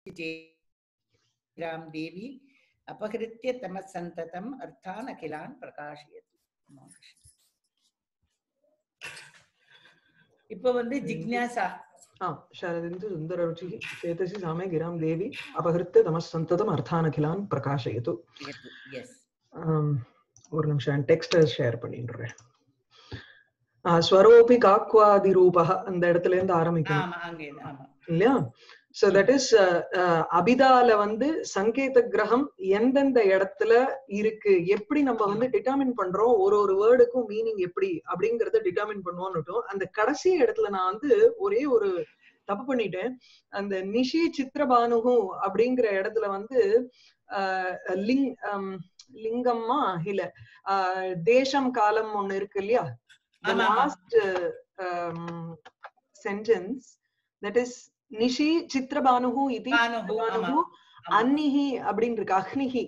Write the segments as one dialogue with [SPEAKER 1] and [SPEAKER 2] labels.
[SPEAKER 1] राम देवी अपहृत्य तमः सन्ततम् अर्थान् अखिलान् प्रकाशयति नमो कृष्ण. இப்போ வந்து ஜிக்ஞாசா
[SPEAKER 2] ஆ शरदिन्तु सुन्दररुचिः चेतसि सामे गिरां देवी अपहृत्य तमः सन्ततम् अर्थानखिलान् प्रकाशयतु
[SPEAKER 1] எஸ்
[SPEAKER 2] ஆம், ஒரு நிமிஷம் டெக்ஸ்ட் ஷேர் பண்ணிடுறேன் ஆ, ஸ்வரோபி காக்வாதி ரூபः அந்த இடத்துல இருந்து ஆரம்பிக்கணும்
[SPEAKER 1] ஆமா அங்கே ஆமா
[SPEAKER 2] இல்லையா சோ தட் இஸ் அபிதால வந்து சங்கேத கிரகம் எந்தெந்த இடத்துல இருக்கு எப்படி நம்ம வந்து டிட்டர்மின் பண்றோம் ஒரு ஒரு வேர்டுக்கும் மீனிங் எப்படி அப்படிங்கறத டிட்டர்மின் பண்ணுவோம்னுட்டும் அந்த கடைசி இடத்துல நான் வந்து ஒரே ஒரு தப்பு பண்ணிட்டேன் அந்த நிஷி சித்திரபானுகு அப்படிங்கிற இடத்துல வந்து ஆஹ், லிங் ஆம், லிங்கம்மா இல்ல ஆஹ், தேசம் காலம் ஒண்ணு இருக்கு இல்லையா
[SPEAKER 1] ஆமா, ஆமா.
[SPEAKER 2] லாஸ்ட் சென்டென்ஸ் தட் இஸ் நிஷி சித்திரபானுகு இது
[SPEAKER 1] பானுகு, ஆமா.
[SPEAKER 2] பானுகு அன்னிஹி அப்படின்னு இருக்கு அக்னிஹி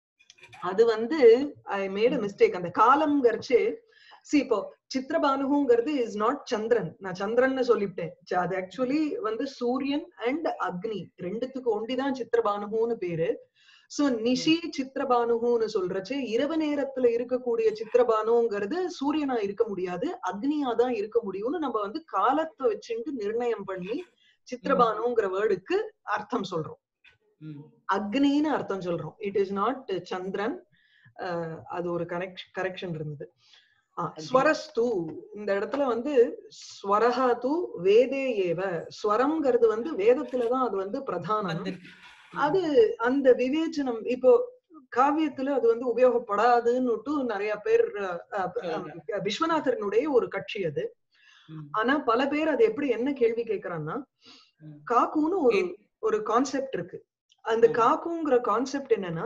[SPEAKER 2] அது வந்து ஐ மேட் அ மிஸ்டேக் அந்த காலம்ங்கிறச்சு சி இப்போ சித்திரபானுகுங்கிறது இஸ் நாட் சந்திரன் நான் சந்திரன்னு சொல்லிவிட்டேன் ச- அது ஆக்சுவலி வந்து சூரியன் அண்ட் அக்னி ரெண்டுத்துக்கு ஒண்டிதான் சித்திரபானுகுன்னு பேரு சோ நிஷி சித்திரபானுகுன்னு சொல்றச்சு இரவு நேரத்துல இருக்கக்கூடிய சித்திரபானுங்கிறது சூரியனா இருக்க முடியாது அக்னியா தான் இருக்க முடியும்னு நம்ம வந்து காலத்தை வச்சுட்டு நிர்ணயம் பண்ணி சித்திரபானுங்கிற வேர்டுக்கு அர்த்தம் சொல்றோம்
[SPEAKER 1] ம்.
[SPEAKER 2] அக்னின்னு அர்த்தம் சொல்றோம் it is not Chandran ah, அது ஒரு கனெக்ட் கரெக்ஷன் இருந்தது ஆ, ஸ்வரஸ்து இந்த இடத்துல வந்து ஸ்வரஹா து வேதே ஏவ ஸ்வரம்ங்கிறது வந்து வேதத்துலதான் அது வந்து பிரதானம்
[SPEAKER 1] வந்திருக்கு.
[SPEAKER 2] அது அந்த விவேச்சனம் இப்போ காவியத்துல அது வந்து உபயோகப்படாதுன்னுட்டு நிறைய பேர் அஹ், அஹ்,
[SPEAKER 1] சொல்றாங்க.
[SPEAKER 2] விஸ்வநாதரனுடைய ஒரு கட்சி அது
[SPEAKER 1] ம்.
[SPEAKER 2] ஆனா பல பேர் அது எப்படி என்ன கேள்வி கேக்குறான்னா
[SPEAKER 1] ம்.
[SPEAKER 2] காக்குன்னு ஒரு ஒரு கான்செப்ட் இருக்கு அந்த
[SPEAKER 1] ம்.
[SPEAKER 2] காக்குங்கிற கான்செப்ட் என்னன்னா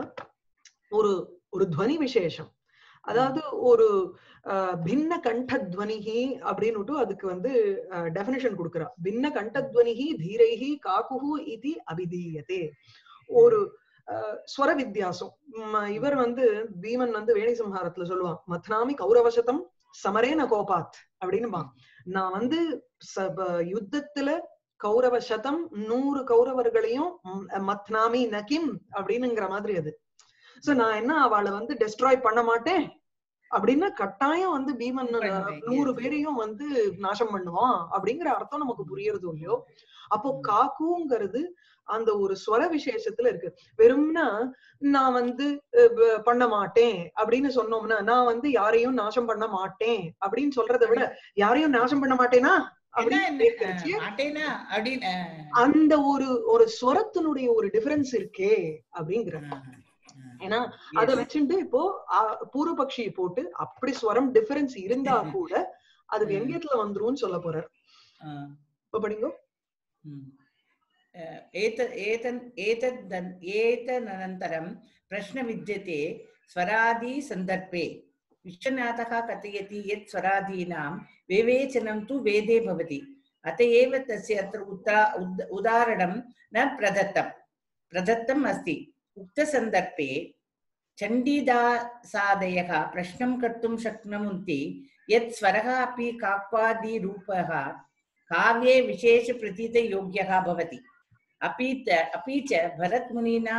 [SPEAKER 2] ஒரு ஒரு துவனி விசேஷம் அதாவது ஒரு அஹ், பின்ன கண்டத்வனிகி அப்படின்னுட்டு அதுக்கு வந்து டெபினிஷன் கொடுக்குறா பின்ன கண்டத்வனிகி தீரைஹி காக்குஹு இது அபிதீயதே ஒரு அஹ், ஸ்வர வித்தியாசம் ம, இவர் வந்து பீமன் வந்து வேணி சம்ஹாரத்துல சொல்லுவான் மத்னாமி கௌரவசதம் சமரேன கோபாத் அப்படின்னுமா நான் வந்து ச- ப- யுத்தத்துல கௌரவ சதம் நூறு கௌரவர்களையும் ம், மத்னாமி நகிம் அப்படின்னுங்கிற மாதிரி அது சோ நான் என்ன அவளை வந்து டெஸ்ட்ராய் பண்ண மாட்டேன் அப்படின்னா கட்டாயம் வந்து பீமன்
[SPEAKER 1] பண்ணுவேன்,
[SPEAKER 2] நூறு
[SPEAKER 1] yes.
[SPEAKER 2] பேரையும் வந்து நாசம் பண்ணுவான் அப்படிங்கிற அர்த்தம் நமக்கு புரியறது இல்லையோ அப்போ
[SPEAKER 1] ம்.
[SPEAKER 2] காக்குங்கிறது அந்த ஒரு ஸ்வர விசேஷத்துல இருக்கு வெறும்னா நான் வந்து அஹ், ப- பண்ண மாட்டேன் அப்படின்னு சொன்னோம்னா நான் வந்து யாரையும் நாசம் பண்ண மாட்டேன் அப்படின்னு சொல்றதை விட யாரையும் நாசம் பண்ண மாட்டேனா
[SPEAKER 1] என்ன
[SPEAKER 2] அப்படின்னு
[SPEAKER 1] என்ன,
[SPEAKER 2] கேட்கறச்சு
[SPEAKER 1] அஹ், மாட்டேனா அப்படின்னு அஹ்,
[SPEAKER 2] அந்த ஒரு ஒரு ஸ்வரத்தினுடைய ஒரு டிஃபரன்ஸ் இருக்கே அப்படிங்கிற
[SPEAKER 1] அஹ், அஹ்.
[SPEAKER 2] ஏன்னா அத வச்சுட்டு இப்போ அ- பூர்வபக்ஷியை போட்டு அப்படி ஸ்வரம் டிஃபரன்ஸ் இருந்தா கூட அது
[SPEAKER 1] ம்.
[SPEAKER 2] வெங்கயத்துல வந்துரும்னு சொல்ல போறார்
[SPEAKER 1] அஹ்.
[SPEAKER 2] இப்ப படிங்கோ
[SPEAKER 1] ம். अ, एतत् एतन् एतद् एतदनन्तरं प्रश्न विद्यते स्वरादिसन्दर्भे विश्वनाथः कथयति यत् स्वरादीनां विवेचनं तु वेदे भवति अत एव तस्य अत्र उदा उद- उदाहरणं न प्रदत्तं प्रदत्तम् अस्ति उक्तसन्दर्भे चण्डीदासादयः प्रश्नं कर्तुं शक्नुवन्ति यत् स्वरः अपि काक्वादिरूपः काव्ये विशेषप्रतीतयोग्यः भवति अपि च अपि च भरतमुनिना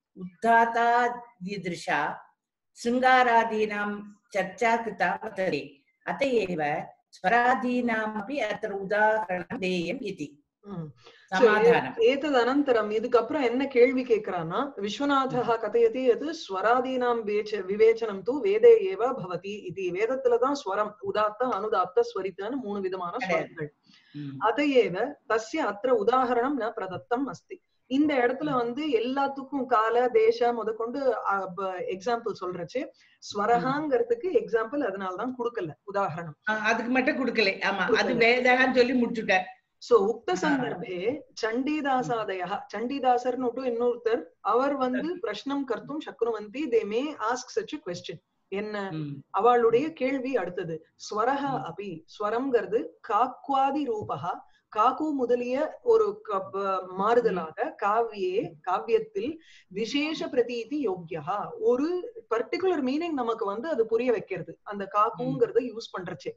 [SPEAKER 1] उद्धातादीदृशा शृङ्गारादीनां चर्चा कृता वर्तते अत एव स्वरादीनामपि अत्र उदाहरणं देयम् इति
[SPEAKER 2] ம். So,
[SPEAKER 1] समाधानम्
[SPEAKER 2] ஏ- ஏதது அனந்தரம் இதுக்கப்புறம் என்ன கேள்வி கேக்குறான்னா விஸ்வநாதः கதையதி எது ஸ்வராதீனாம் வேச்ச விவேச்சனம் தூ வேதே ஏவ பவதி இது வேதத்துலதான் ஸ்வரம் உதாத்த அனுதாத்த ஸ்வரித்தன்னு மூணு விதமான
[SPEAKER 1] கிடையாது.
[SPEAKER 2] ஸ்வரங்கள்
[SPEAKER 1] ம்.
[SPEAKER 2] அதையேவ தஸ்ய அத்திர உதாகரணம் ந பிரதத்தம் அஸ்தி இந்த இடத்துல வந்து எல்லாத்துக்கும் கால தேச முதற்கொண்டு எக்ஸாம்பிள் சொல்றச்சு ஸ்வரகாங்கிறதுக்கு எக்ஸாம்பிள் அதனாலதான் கொடுக்கல உதாகரணம்
[SPEAKER 1] அஹ் அதுக்கு மட்டும் கொடுக்கல ஆமா அது
[SPEAKER 2] கொடுக்கல.
[SPEAKER 1] வேதான்னு சொல்லி முடிச்சுட்டார்
[SPEAKER 2] சோ உக்த சந்தர்ப்பே சண்டிதாசாதய சண்டிதாசர்னு இன்னொருத்தர் அவர் வந்து பிரஷ்னம் கர்த்தும் சக்னுவந்தி they may ask such question என்ன
[SPEAKER 1] ம்.
[SPEAKER 2] அவளுடைய கேள்வி அடுத்தது ஸ்வரஹ
[SPEAKER 1] ம்.
[SPEAKER 2] அபி ஸ்வரம்ங்கிறது காக்வாதி ரூபகா காக்கு முதலிய ஒரு க- ப- மாறுதலாக காவியே காவியத்தில் விசேஷ பிரதீதி யோக்கியா ஒரு பர்டிகுலர் மீனிங் நமக்கு வந்து அது புரிய வைக்கிறது அந்த காக்குங்கிறத யூஸ் பண்றச்சே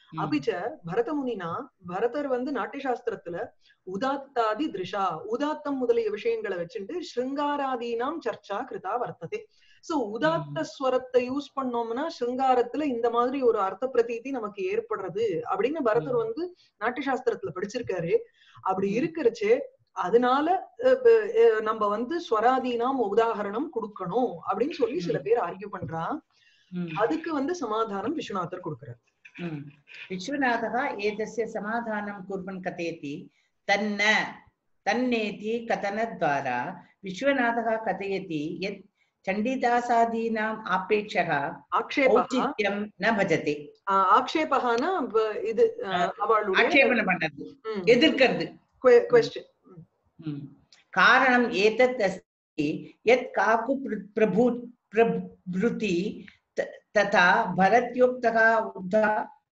[SPEAKER 1] ம்.
[SPEAKER 2] அபிச்ச பரதமுனினா பரதர் வந்து நாட்டிய சாஸ்திரத்துல உதாத்தாதி திருஷா உதாத்தம் முதலிய விஷயங்களை வச்சுட்டு ஸ்ருங்காராதீனாம் சர்ச்சா கிருதா வர்த்ததே சோ உதாத்த ஸ்வரத்தை யூஸ் பண்ணோம்னா ஸ்ருங்காரத்துல இந்த மாதிரி ஒரு அர்த்த பிரதீதி நமக்கு ஏற்படுறது அப்படின்னு பரதர்
[SPEAKER 1] ம்.
[SPEAKER 2] வந்து நாட்டிய சாஸ்திரத்துல படிச்சிருக்காரு அப்படி
[SPEAKER 1] ம்.
[SPEAKER 2] இருக்கிறச்சே அதனால அஹ், ப- அஹ், நம்ம வந்து ஸ்வராதீனாம் உதாகரணம் கொடுக்கணும் அப்படின்னு சொல்லி சில
[SPEAKER 1] ம்.
[SPEAKER 2] பேர் ஆர்கியூ பண்றா
[SPEAKER 1] ம்.
[SPEAKER 2] அதுக்கு வந்து சமாதானம் விஸ்வநாதர் கொடுக்கிறார்
[SPEAKER 1] ம். विश्वनाथः एतस्य समाधानं कुर्वन् कथयति तन्न तन्नेति कथनद्वारा विश्वनाथः कथयति यत् चण्डीदासादीनाम् आपेक्षः
[SPEAKER 2] ஆக்ஷேபா
[SPEAKER 1] औचित्यं न भजते
[SPEAKER 2] ஆக்ஷேபகானா வ- இது அஹ், அவளுடைய
[SPEAKER 1] ஆட்சேபணம் பண்றது எதிர்க்கிறது
[SPEAKER 2] கொஸ்டின்
[SPEAKER 1] ம். காரணம் ஏதத் अस्ति यत् काकु प्र- प्रभु प्रभृति त- तथा भरत्योक्तः उदा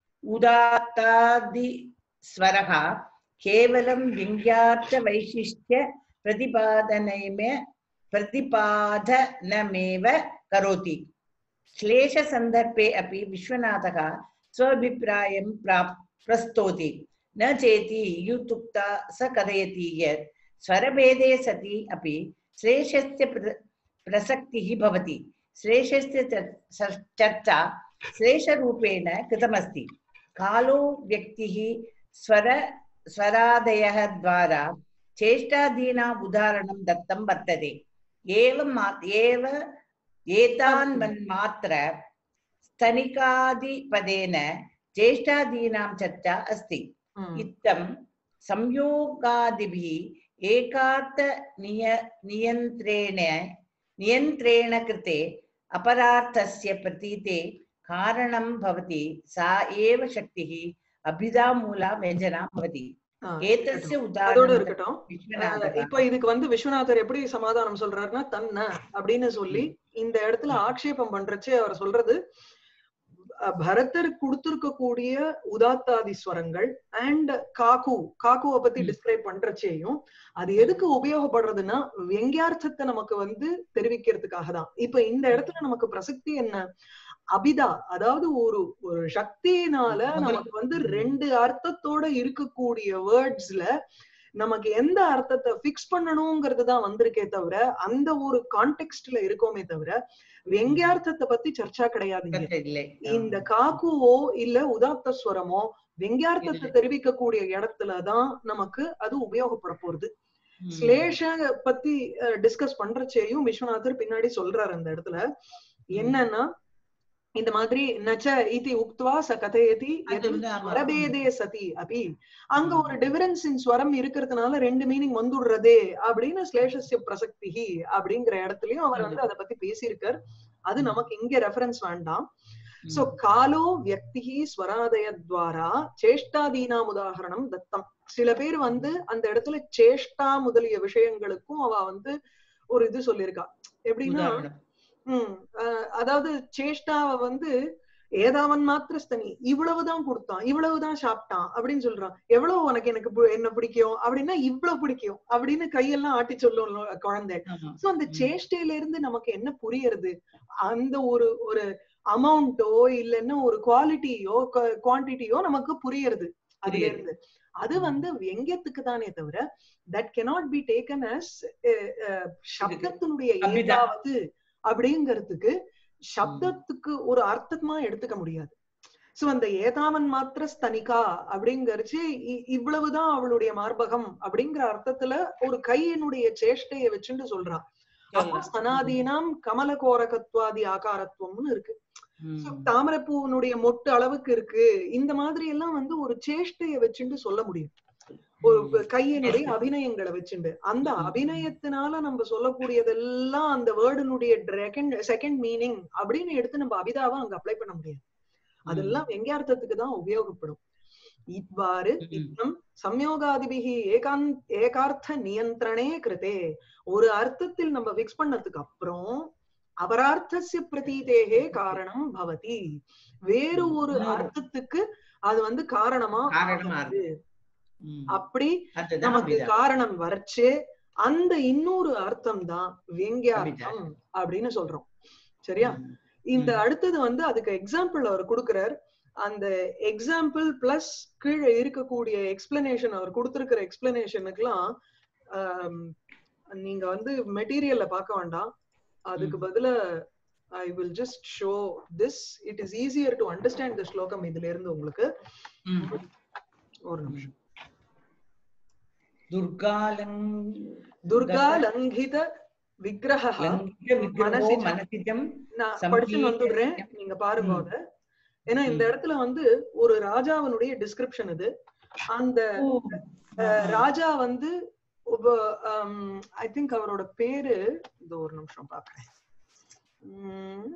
[SPEAKER 1] उदात्तादिस्वरः केवलं व्यङ्ग्यार्थवैशिष्ट्य प्रतिपादनमेव प्रतिपादनमेव करोति क्लेशसन्दर्भे अपि विश्वनाथः स्वाभिप्रायं प्राप् प्रस्तौति न चेति युक्ता स कथयति यत् स्वरभेदे सति अपि श्लेषस्य प्र- प्रसक्तिः भवति श्लेषस्य चर्- चर्- चर्चा श्लेषरूपेण कृतमस्ति कालो व्यक्तिः स्वर स्वरादयः द्वारा चेष्टादीनाम् उदाहरणं दत्तं वर्तते एवं मा- एव एतान् मन्मात्र स्तनिकादिपदेन ज्येष्ठादीनां चर्चा अस्ति इत्थं संयोगादिभिः एकार्थ निय नियन्त्रेण नियन्त्रेण कृते अपरार्थस्य प्रतीते कारणं भवति सा एव शक्तिः अभिधामूला व्यञ्जना भवति एतस्य
[SPEAKER 2] அதோட
[SPEAKER 1] उदाहरणं
[SPEAKER 2] இருக்கட்டும் அஹ்,
[SPEAKER 1] विश्वनाथः
[SPEAKER 2] இப்ப இதுக்கு வந்து விஸ்வநாதர் எப்படி சமாதானம் சொல்றாருன்னா தன்ன அப்படின்னு சொல்லி இந்த இடத்துல ஆக்ஷேபம் பண்றச்சே அவர் சொல்றது அஹ், பரதர் கொடுத்திருக்கக்கூடிய உதாத்தாதி ஸ்வரங்கள் அண்ட் காக்கு காக்குவை பத்தி
[SPEAKER 1] ம்.
[SPEAKER 2] டிஸ்கிரைப் பண்றச்சேயும் அது எதுக்கு உபயோகப்படுறதுன்னா வெங்கியார்த்தத்தை நமக்கு வந்து தெரிவிக்கிறதுக்காக தான் இப்ப இந்த இடத்துல நமக்கு பிரசக்தி என்ன அபிதா அதாவது ஒரு ஒரு சக்தியினால
[SPEAKER 1] முதல்-
[SPEAKER 2] நமக்கு வந்து
[SPEAKER 1] ம்.
[SPEAKER 2] ரெண்டு அர்த்தத்தோட இருக்கக்கூடிய வேர்ட்ஸ்ல நமக்கு எந்த அர்த்தத்தை பிக்ஸ் பண்ணணுங்கிறது தான் வந்திருக்கே தவிர அந்த ஒரு கான்டெக்ட்ல இருக்கோமே தவிர வெங்கியார்த்தத்தை பத்தி சர்ச்சா கிடையாதுங்க
[SPEAKER 1] இல்லை
[SPEAKER 2] இந்த காக்குவோ இல்ல உதாத்த ஸ்வரமோ வெங்கியார்த்தத்தை
[SPEAKER 1] இல்லை.
[SPEAKER 2] தெரிவிக்கக்கூடிய இடத்துலதான் நமக்கு அது உபயோகப்பட போறது
[SPEAKER 1] ம்.
[SPEAKER 2] ஸ்லேஷ பத்தி டிஸ்கஸ் பண்றச்சேயும் விஸ்வநாதர் பின்னாடி சொல்றாரு அந்த இடத்துல என்னன்னா இந்த மாதிரி நச்ச இதி உக்த்வா ச கதையதி
[SPEAKER 1] அது
[SPEAKER 2] எது
[SPEAKER 1] வந்து ஆமா.
[SPEAKER 2] ஸ்வரபேதே சதி அபி அங்க
[SPEAKER 1] ம்.
[SPEAKER 2] ஒரு டிஃபரன்ஸ் இன் ஸ்வரம் இருக்கிறதுனால ரெண்டு மீனிங் வந்துடுறதே அப்படின்னு ஸ்லேஷஸ்ய பிரசக்தி அப்படிங்கிற இடத்துலயும் அவர் வந்து அதை பத்தி பேசியிருக்கார் அது
[SPEAKER 1] ம்.
[SPEAKER 2] நமக்கு இங்க ரெஃபரன்ஸ் வேண்டாம்
[SPEAKER 1] ம்.
[SPEAKER 2] சோ காலோ வியக்தி ஸ்வராதய துவாரா சேஷ்டாதீனாம் உதாகரணம் தத்தம் சில பேர் வந்து அந்த இடத்துல சேஷ்டா முதலிய விஷயங்களுக்கும் அவ வந்து ஒரு இது சொல்லியிருக்கா எப்படின்னா
[SPEAKER 1] உதாரணம்.
[SPEAKER 2] உம் அஹ் அதாவது சேஷ்டாவை வந்து ஏதாவன் மாத்திரஸ்தனி இவ்வளவுதான் கொடுத்தான் இவ்வளவுதான் சாப்பிட்டான் அப்படின்னு சொல்றான் எவ்வளவு உனக்கு எனக்கு பு- என்ன பிடிக்கும் அப்படின்னா இவ்வளவு பிடிக்கும் அப்படின்னு கையெல்லாம் ஆட்டி சொல்லும் குழந்தை
[SPEAKER 1] ஆமா.
[SPEAKER 2] சோ அந்த
[SPEAKER 1] ம்.
[SPEAKER 2] சேஷ்டையில இருந்து நமக்கு என்ன புரியுறது அந்த ஒரு ஒரு அமௌண்ட்டோ இல்லைன்னா ஒரு குவாலிட்டியோ குவான்டிட்டியோ நமக்கு புரியுறது அதுல
[SPEAKER 1] புரியுது.
[SPEAKER 2] இருந்து அது
[SPEAKER 1] ம்.
[SPEAKER 2] வந்து வெங்கத்துக்கு தானே தவிர that cannot be taken as சப்தத்தினுடைய
[SPEAKER 1] அபிதா.
[SPEAKER 2] ஏதாவது அப்படிங்கிறதுக்கு சப்தத்துக்கு ஒரு அர்த்தமா எடுத்துக்க முடியாது சோ அந்த ஏதாவன் மாத்திர ஸ்தனிகா அப்படிங்கறச்சு இ- இவ்வளவுதான் அவளுடைய மார்பகம் அப்படிங்கிற அர்த்தத்துல ஒரு கையினுடைய சேஷ்டையை வச்சுட்டு சொல்றா அப்போ
[SPEAKER 1] சொல்லலாம்.
[SPEAKER 2] ஸ்தனாதீனாம் கமலகோரகத்வாதி ஆகாரத்துவம்னு இருக்கு
[SPEAKER 1] ம்.
[SPEAKER 2] So, தாமரைப்பூவினுடைய மொட்டு அளவுக்கு இருக்கு இந்த மாதிரி எல்லாம் வந்து ஒரு சேஷ்டையை வச்சுட்டு சொல்ல முடியும் ஒரு
[SPEAKER 1] ம்.
[SPEAKER 2] கையினுடைய அபிநயங்களை வச்சுண்டு அந்த
[SPEAKER 1] ம்.
[SPEAKER 2] அபிநயத்தினால நம்ம சொல்லக்கூடியதெல்லாம் அந்த வேர்டுனுடைய செகண்ட் மீனிங் அப்படின்னு எடுத்து நம்ம அபிதாவை அங்க அப்ளை பண்ண முடியாது அதெல்லாம் வெங்கியார்த்தத்துக்கு தான் உபயோகப்படும் இவ்வாறு
[SPEAKER 1] ம்.
[SPEAKER 2] இத்தம் சம்யோகாதிபிகி ஏகாந்த் ஏகார்த்த நியந்திரணே கிருதே ஒரு அர்த்தத்தில் நம்ம பிக்ஸ் பண்ணதுக்கு அப்புறம் அபரார்த்தசிய பிரதீதேகே காரணம் பவதி வேறு ஒரு
[SPEAKER 1] இன்னொரு-
[SPEAKER 2] அர்த்தத்துக்கு அது வந்து காரணமா
[SPEAKER 1] காரணமா
[SPEAKER 2] ஆகுது.
[SPEAKER 1] ம்.
[SPEAKER 2] அப்படி
[SPEAKER 1] அதுதான்
[SPEAKER 2] நமக்கு
[SPEAKER 1] அபிதா.
[SPEAKER 2] காரணம் வரைச்சு அந்த இன்னொரு அர்த்தம் தான் வியங்கியார்த்தம் அப்படின்னு சொல்றோம் சரியா
[SPEAKER 1] ம்.
[SPEAKER 2] இந்த
[SPEAKER 1] ம்.
[SPEAKER 2] அடுத்தது வந்து அதுக்கு எக்ஸாம்பிள் அவர் கொடுக்கிறார் அந்த எக்ஸாம்பிள் பிளஸ் கீழே இருக்கக்கூடிய எக்ஸ்பிளனேஷன் அவர் கொடுத்திருக்கிற எக்ஸ்பிளனேஷனுக்குலாம் நீங்க வந்து மெட்டீரியல்ல பார்க்க வேண்டாம் அதுக்கு
[SPEAKER 1] ம்.
[SPEAKER 2] பதிலா I will just show this it is easier to understand the slokam இதுல இருந்து உங்களுக்கு
[SPEAKER 1] ம்.
[SPEAKER 2] ஒரு நிமிஷம்
[SPEAKER 1] துர்காலங்
[SPEAKER 2] துர்கா லங்கித விக்கிரக
[SPEAKER 1] லங்கித விக்கிரகோ
[SPEAKER 2] மனசிஜம்.
[SPEAKER 1] மனசிஜம்
[SPEAKER 2] நான்
[SPEAKER 1] சம்பீத-
[SPEAKER 2] படிச்சுன்னு வந்துடுறேன் நீங்க பாருங்க
[SPEAKER 1] ம்.
[SPEAKER 2] அத ஏன்னா இந்த
[SPEAKER 1] ம்.
[SPEAKER 2] இடத்துல வந்து ஒரு ராஜாவனுடைய டிஸ்கிரிப்ஷன் இது அந்த அஹ், ராஜா வந்து ஐ திங்க் அவரோட பேரு இந்த ஒரு நிமிஷம் பாக்குறேன் உம்,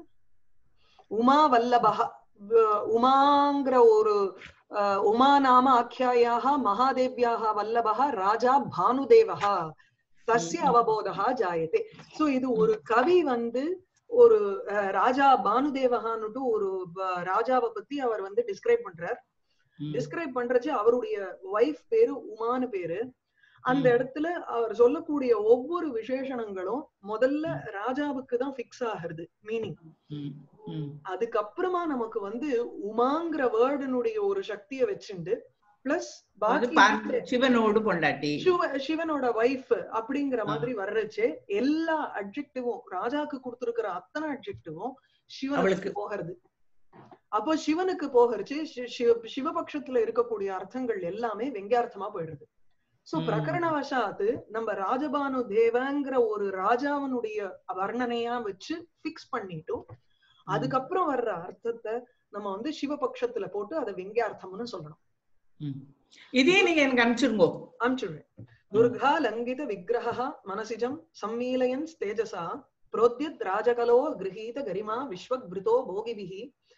[SPEAKER 2] உமா வல்லபக வ- உமாங்கிற ஒரு அஹ், உமா நாம ஆख्यायाः மகாதேவ்யாः வல்லபக ராஜா பானுதேவः தஸ்ய
[SPEAKER 1] ம்.
[SPEAKER 2] அவபோதா ஜாயதே சோ இது ஒரு கவி வந்து ஒரு அஹ், ராஜா பானுதேவகான்னுட்டு ஒரு ப- ராஜாவை பத்தி அவர் வந்து டிஸ்கிரைப் பண்றார்
[SPEAKER 1] ம்.
[SPEAKER 2] டிஸ்கிரைப் பண்றச்சு அவருடைய ஒய்ஃப் பேரு உமான்னு பேரு அந்த
[SPEAKER 1] ம்.
[SPEAKER 2] இடத்துல அவர் சொல்லக்கூடிய ஒவ்வொரு விசேஷணங்களும் முதல்ல ராஜாவுக்கு தான் பிக்ஸ் ஆகுறது மீனிங்
[SPEAKER 1] ம். ம்.
[SPEAKER 2] அதுக்கப்புறமா நமக்கு வந்து உமாங்கிற வேர்டனுடைய ஒரு சக்தியை வச்சுண்டு பிளஸ்
[SPEAKER 1] அது
[SPEAKER 2] பாக்கி
[SPEAKER 1] பார்த்து சிவனோடு பொண்டாட்டி
[SPEAKER 2] சிவ சிவனோட ஒய்ஃப் அப்படிங்கிற மாதிரி வர்றச்சு எல்லா அட்ஜெக்டிவும் ராஜாக்கு கொடுத்திருக்கிற அத்தனை அட்ஜெக்டிவும் சிவனுக்கு
[SPEAKER 1] அவளுக்கு.
[SPEAKER 2] போகிறது அப்போ சிவனுக்கு போகிறச்சு சி- சிவ- சிவபக்ஷத்துல இருக்கக்கூடிய அர்த்தங்கள் எல்லாமே வெங்கியார்த்தமா போயிடுது சோ
[SPEAKER 1] ம்.
[SPEAKER 2] பிரகரணவசாத்து நம்ம ராஜபானு தேவங்கிற ஒரு ராஜாவனுடைய வர்ணனையா வச்சு பிக்ஸ் பண்ணிட்டோம் அதுக்கப்புறம் வர்ற அர்த்தத்தை நம்ம வந்து சிவபக்ஷத்துல போட்டு அதை வெங்கியார்த்தம்னு சொல்லணும்
[SPEAKER 1] ம். இதே நீங்க எனக்கு அனுப்பிச்சிருங்கோ
[SPEAKER 2] அனுப்பிச்சுடுறேன் துர்கா லங்கித விக்கிரக மனசிஜம் சம்மீலயன் தேஜசா प्रोद्यत् राजकलो गृहीत गरिमा विश्वभृतो भोगिभिः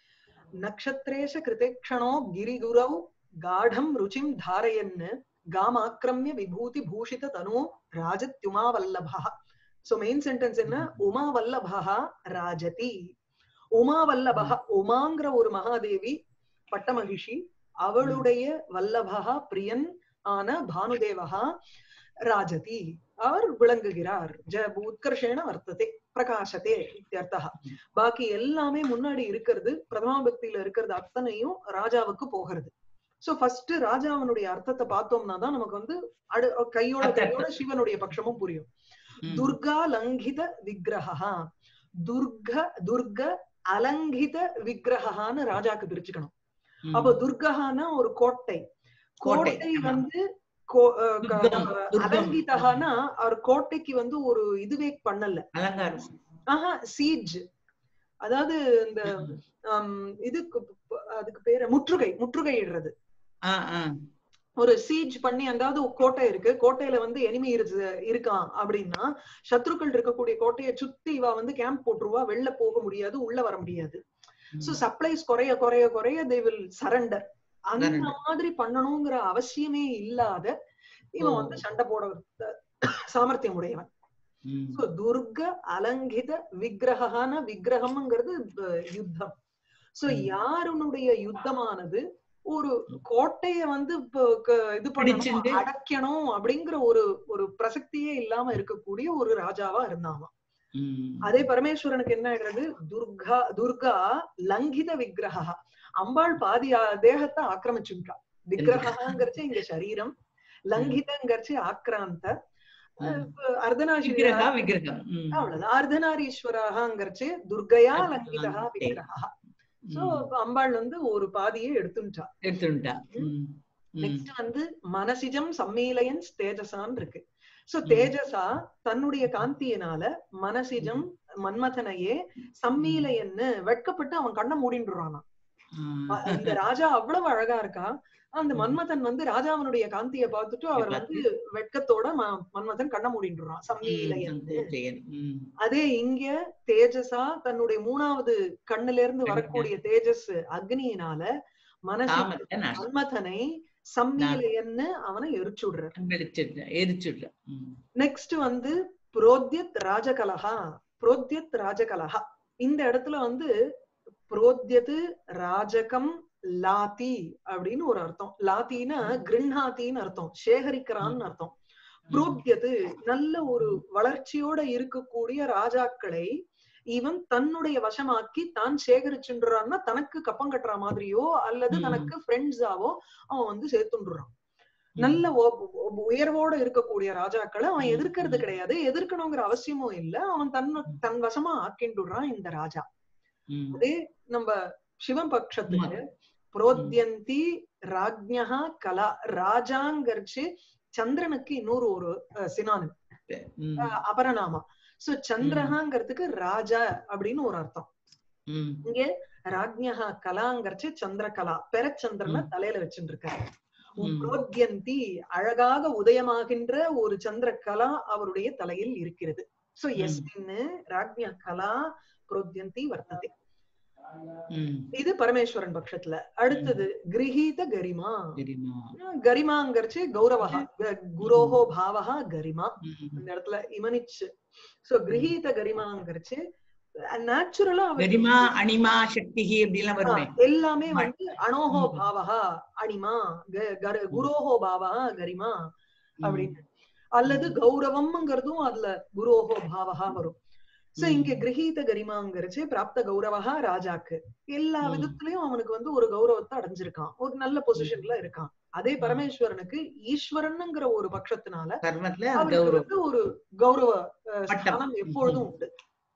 [SPEAKER 2] नक्षत्रेश कृतेक्षणो गिरिगुरौ गाढं रुचिं धारयन् गामाक्रम्य विभूति भूषित तनु राजत्युमावल्लभः सो मेन சென்டென்ஸ் என்ன உமாவல்லபः ராஜதி உமாவல்லபः உமாங்கிற ஒரு மகாதேவி பட்டமகிஷி அவளுடைய வல்லபா பிரியன் ஆன பானுதேவகா ராஜதி அவர் விளங்குகிறார் ஜ உத்கர்ஷேன வர்த்ததே பிரகாசத்தே இத்தியர்த்தா பாக்கி எல்லாமே முன்னாடி இருக்கிறது பிரதமா பக்தியில இருக்கிறது அத்தனையும் ராஜாவுக்கு போகிறது சோ ஃபர்ஸ்ட் ராஜாவனுடைய அர்த்தத்தை பார்த்தோம்னா தான் நமக்கு வந்து அடு கையோட கையோட சிவனுடைய பட்சமும் புரியும்
[SPEAKER 1] ம்.
[SPEAKER 2] துர்கா லங்கித விக்கிரகா துர்க துர்க அலங்கித விக்கிரகான்னு ராஜாக்கு பிரிச்சுக்கணும்
[SPEAKER 1] ம்.
[SPEAKER 2] அப்ப துர்கஹானா ஒரு கோட்டை
[SPEAKER 1] கோட்டை,
[SPEAKER 2] கோட்டை
[SPEAKER 1] ஆமா.
[SPEAKER 2] வந்து கோ- அஹ் க-
[SPEAKER 1] துர்கம், துர்கம்.
[SPEAKER 2] அலங்கிதகானா அவர் கோட்டைக்கு வந்து ஒரு இதுவே பண்ணல
[SPEAKER 1] அலங்காரம்
[SPEAKER 2] ஆஹா சீஜ் அதாவது இந்த ஹம், இதுக்கு ப- அதுக்கு பேரு முற்றுகை முற்றுகையிடுறது
[SPEAKER 1] ஆ, ஆ.
[SPEAKER 2] ஒரு சீஜ் பண்ணி அதாவது கோட்டை இருக்கு கோட்டையில வந்து எனிமி இருக்கான் அப்படின்னா சத்ருக்கள் இருக்கக்கூடிய கோட்டையை சுத்தி இவ வந்து கேம்ப் போட்டுருவா வெளில போக முடியாது உள்ள வர முடியாது சோ சப்ளைஸ் குறைய குறைய குறைய தே வில் சரண்டர் அந்த
[SPEAKER 1] Surrender.
[SPEAKER 2] மாதிரி பண்ணணுங்கிற அவசியமே இல்லாத இவன்
[SPEAKER 1] ஓ.
[SPEAKER 2] வந்து சண்டை போட சாமர்த்தியம் உடையவன்
[SPEAKER 1] ம்.
[SPEAKER 2] சோ துர்க அலங்கித விக்கிரகான விக்கிரகம்ங்கிறது ப- யுத்தம் சோ
[SPEAKER 1] ம்.
[SPEAKER 2] யாருனுடைய யுத்தமானது ஒரு கோட்டைய வந்து ப- க- இது பண்ணணும்
[SPEAKER 1] பிடிச்சிண்டு.
[SPEAKER 2] அடைக்கணும் அப்படிங்கிற ஒரு ஒரு பிரசக்தியே இல்லாம இருக்கக்கூடிய ஒரு ராஜாவா இருந்தான்
[SPEAKER 1] ம்.
[SPEAKER 2] அதே பரமேஸ்வரனுக்கு என்ன ஆயிடுறது துர்கா துர்கா லங்கித விக்கிரகா அம்பாள் பாதி ஆ- தேகத்தை ஆக்கிரமிச்சுட்டா விக்கிரகாங்கிறச்சு இங்க சரீரம் லங்கிதங்கிறச்சு ஆக்ராந்த
[SPEAKER 1] ம்.
[SPEAKER 2] அர்த்தநாசிரா
[SPEAKER 1] விக்கிரகா விக்கிரகம் ம்.
[SPEAKER 2] அவ்வளவுதான் அர்த்தநாரீஸ்வரகாங்கிறச்சு துர்கையா
[SPEAKER 1] அர்த்தநாரி.
[SPEAKER 2] லங்கிதா விக்கிரகா சோ
[SPEAKER 1] ம்.
[SPEAKER 2] அம்பாள் வந்து ஒரு பாதியை எடுத்துட்டா
[SPEAKER 1] எடுத்துட்டா ம். ம்.
[SPEAKER 2] நெக்ஸ்ட் வந்து மனசிஜம் சம்மீலயன் தேஜசான் இருக்கு சோ
[SPEAKER 1] ம்.
[SPEAKER 2] தேஜசா தன்னுடைய காந்தியினால மனசிஜம் மன்மதனையே சம்மீலயன்னு வெட்கப்பட்டு அவன் கண்ணை மூடின்றானா
[SPEAKER 1] ஆ.
[SPEAKER 2] இந்த ராஜா அவ்வளவு அழகா இருக்கா அந்த
[SPEAKER 1] ம்.
[SPEAKER 2] மன்மதன் வந்து ராஜாவனுடைய காந்திய பார்த்துட்டு அவர் வந்து வெட்கத்தோட ம- மன்மதன் கண்ணை மூடின்றான் சம்மீலயன்
[SPEAKER 1] செயல். ம்.
[SPEAKER 2] அதே இங்க தேஜஸா தன்னுடைய மூணாவது கண்ணுல இருந்து வரக்கூடிய தேஜஸ் அக்னியினால மனசு
[SPEAKER 1] தாமத்தை நாசம்.
[SPEAKER 2] மன்மதனை சம்மீலையன்னு அவனை எரிச்சுடுற
[SPEAKER 1] வெளிச்சிடுற, எரிச்சிடுற. ம்.
[SPEAKER 2] நெக்ஸ்ட் வந்து புரோத்யத் ராஜகலஹா புரோத்யத் ராஜகலஹா இந்த இடத்துல வந்து புரோத்யது ராஜகம் லாத்தி அப்படின்னு ஒரு அர்த்தம் லாத்தின்னா கிருண்ணாத்தின்னு அர்த்தம் சேகரிக்கிறான்னு அர்த்தம் புரோத்யது நல்ல ஒரு வளர்ச்சியோட இருக்கக்கூடிய ராஜாக்களை இவன் தன்னுடைய வசமாக்கி தான் சேகரிச்சுன்றான்னா தனக்கு கப்பம் கட்டுற மாதிரியோ அல்லது
[SPEAKER 1] ம்.
[SPEAKER 2] தனக்கு ஃப்ரெண்ட்ஸாவோ அவன் வந்து சேர்த்துன்றான் நல்ல ஒ- ஒ- உயர்வோட இருக்கக்கூடிய ராஜாக்களை அவன்
[SPEAKER 1] ம்,
[SPEAKER 2] எதிர்க்கிறது
[SPEAKER 1] ம்.
[SPEAKER 2] கிடையாது எதிர்க்கணுங்கிற அவசியமும் இல்ல அவன் தன் தன் வசமா ஆக்கிண்டுறான் இந்த ராஜா
[SPEAKER 1] ம்.
[SPEAKER 2] அதே நம்ம சிவன் பட்சத்துக்கு புரோத்யந்தி ராஜ்யா கலா ராஜாங்கரிச்சு சந்திரனுக்கு இன்னொரு ஒரு சினானு
[SPEAKER 1] ம்.
[SPEAKER 2] அபரநாமா சோ சந்திரஹாங்கிறதுக்கு ராஜா அப்படின்னு ஒரு அர்த்தம்
[SPEAKER 1] ம்.
[SPEAKER 2] இங்க ராஜ்யா கலாங்கரிச்சு சந்திரகலா பெரச்சந்திரனை
[SPEAKER 1] ம்.
[SPEAKER 2] தலையில வச்சுட்டு இருக்காரு
[SPEAKER 1] ம்.
[SPEAKER 2] புரோத்யந்தி அழகாக உதயமாகின்ற ஒரு சந்திரகலா அவருடைய தலையில் இருக்கிறது சோ
[SPEAKER 1] ம்.
[SPEAKER 2] எஸ்மின்னு ராஜ்யா கலா புரோத்யந்தி வர்த்ததே
[SPEAKER 1] ம்.
[SPEAKER 2] இது பரமேஸ்வரன் பட்சத்துல அடுத்தது கிரகீத கரிமா
[SPEAKER 1] சரிம்மா.
[SPEAKER 2] கரிமாங்கரிச்சு கௌரவஹா க- குரோஹோ பாவஹா கரிமா
[SPEAKER 1] ம்.
[SPEAKER 2] இந்த இடத்துல இமனிச்சு சோ கிரகீத கரிமாங்கரிச்சு நேச்சுரலா
[SPEAKER 1] கரிமா அனிமா சக்தி இப்படி எல்லாம் வருமே
[SPEAKER 2] எல்லாமே
[SPEAKER 1] ஆமா.
[SPEAKER 2] வந்து அனோஹோ
[SPEAKER 1] ம்.
[SPEAKER 2] பாவஹா அனிமா க- கர- குரோஹோ பாவஹா கரிமா
[SPEAKER 1] ம்.
[SPEAKER 2] அப்படின்னு அல்லது கௌரவம்ங்கிறதும் அதுல குரோஹோ பாவஹா வரும் சோ
[SPEAKER 1] ம்.
[SPEAKER 2] இங்க கிரகீத கரிமாங்கிறச்சு பிராப்த கௌரவஹா ராஜாக்கு எல்லா
[SPEAKER 1] ம்.
[SPEAKER 2] விதத்திலயும் அவனுக்கு வந்து ஒரு கௌரவத்தை அடைஞ்சிருக்கான் ஒரு நல்ல பொசிஷன்ல இருக்கான் அதே
[SPEAKER 1] ம்.
[SPEAKER 2] பரமேஸ்வரனுக்கு ஈஸ்வரனுங்கிற ஒரு பட்சத்தினால
[SPEAKER 1] கர்மத்துல
[SPEAKER 2] அவனுக்கு
[SPEAKER 1] கௌரவம்
[SPEAKER 2] வந்து ஒரு கௌரவ அஹ்,
[SPEAKER 1] பட்டம்.
[SPEAKER 2] ஸ்தானம் எப்பொழுதும் உண்டு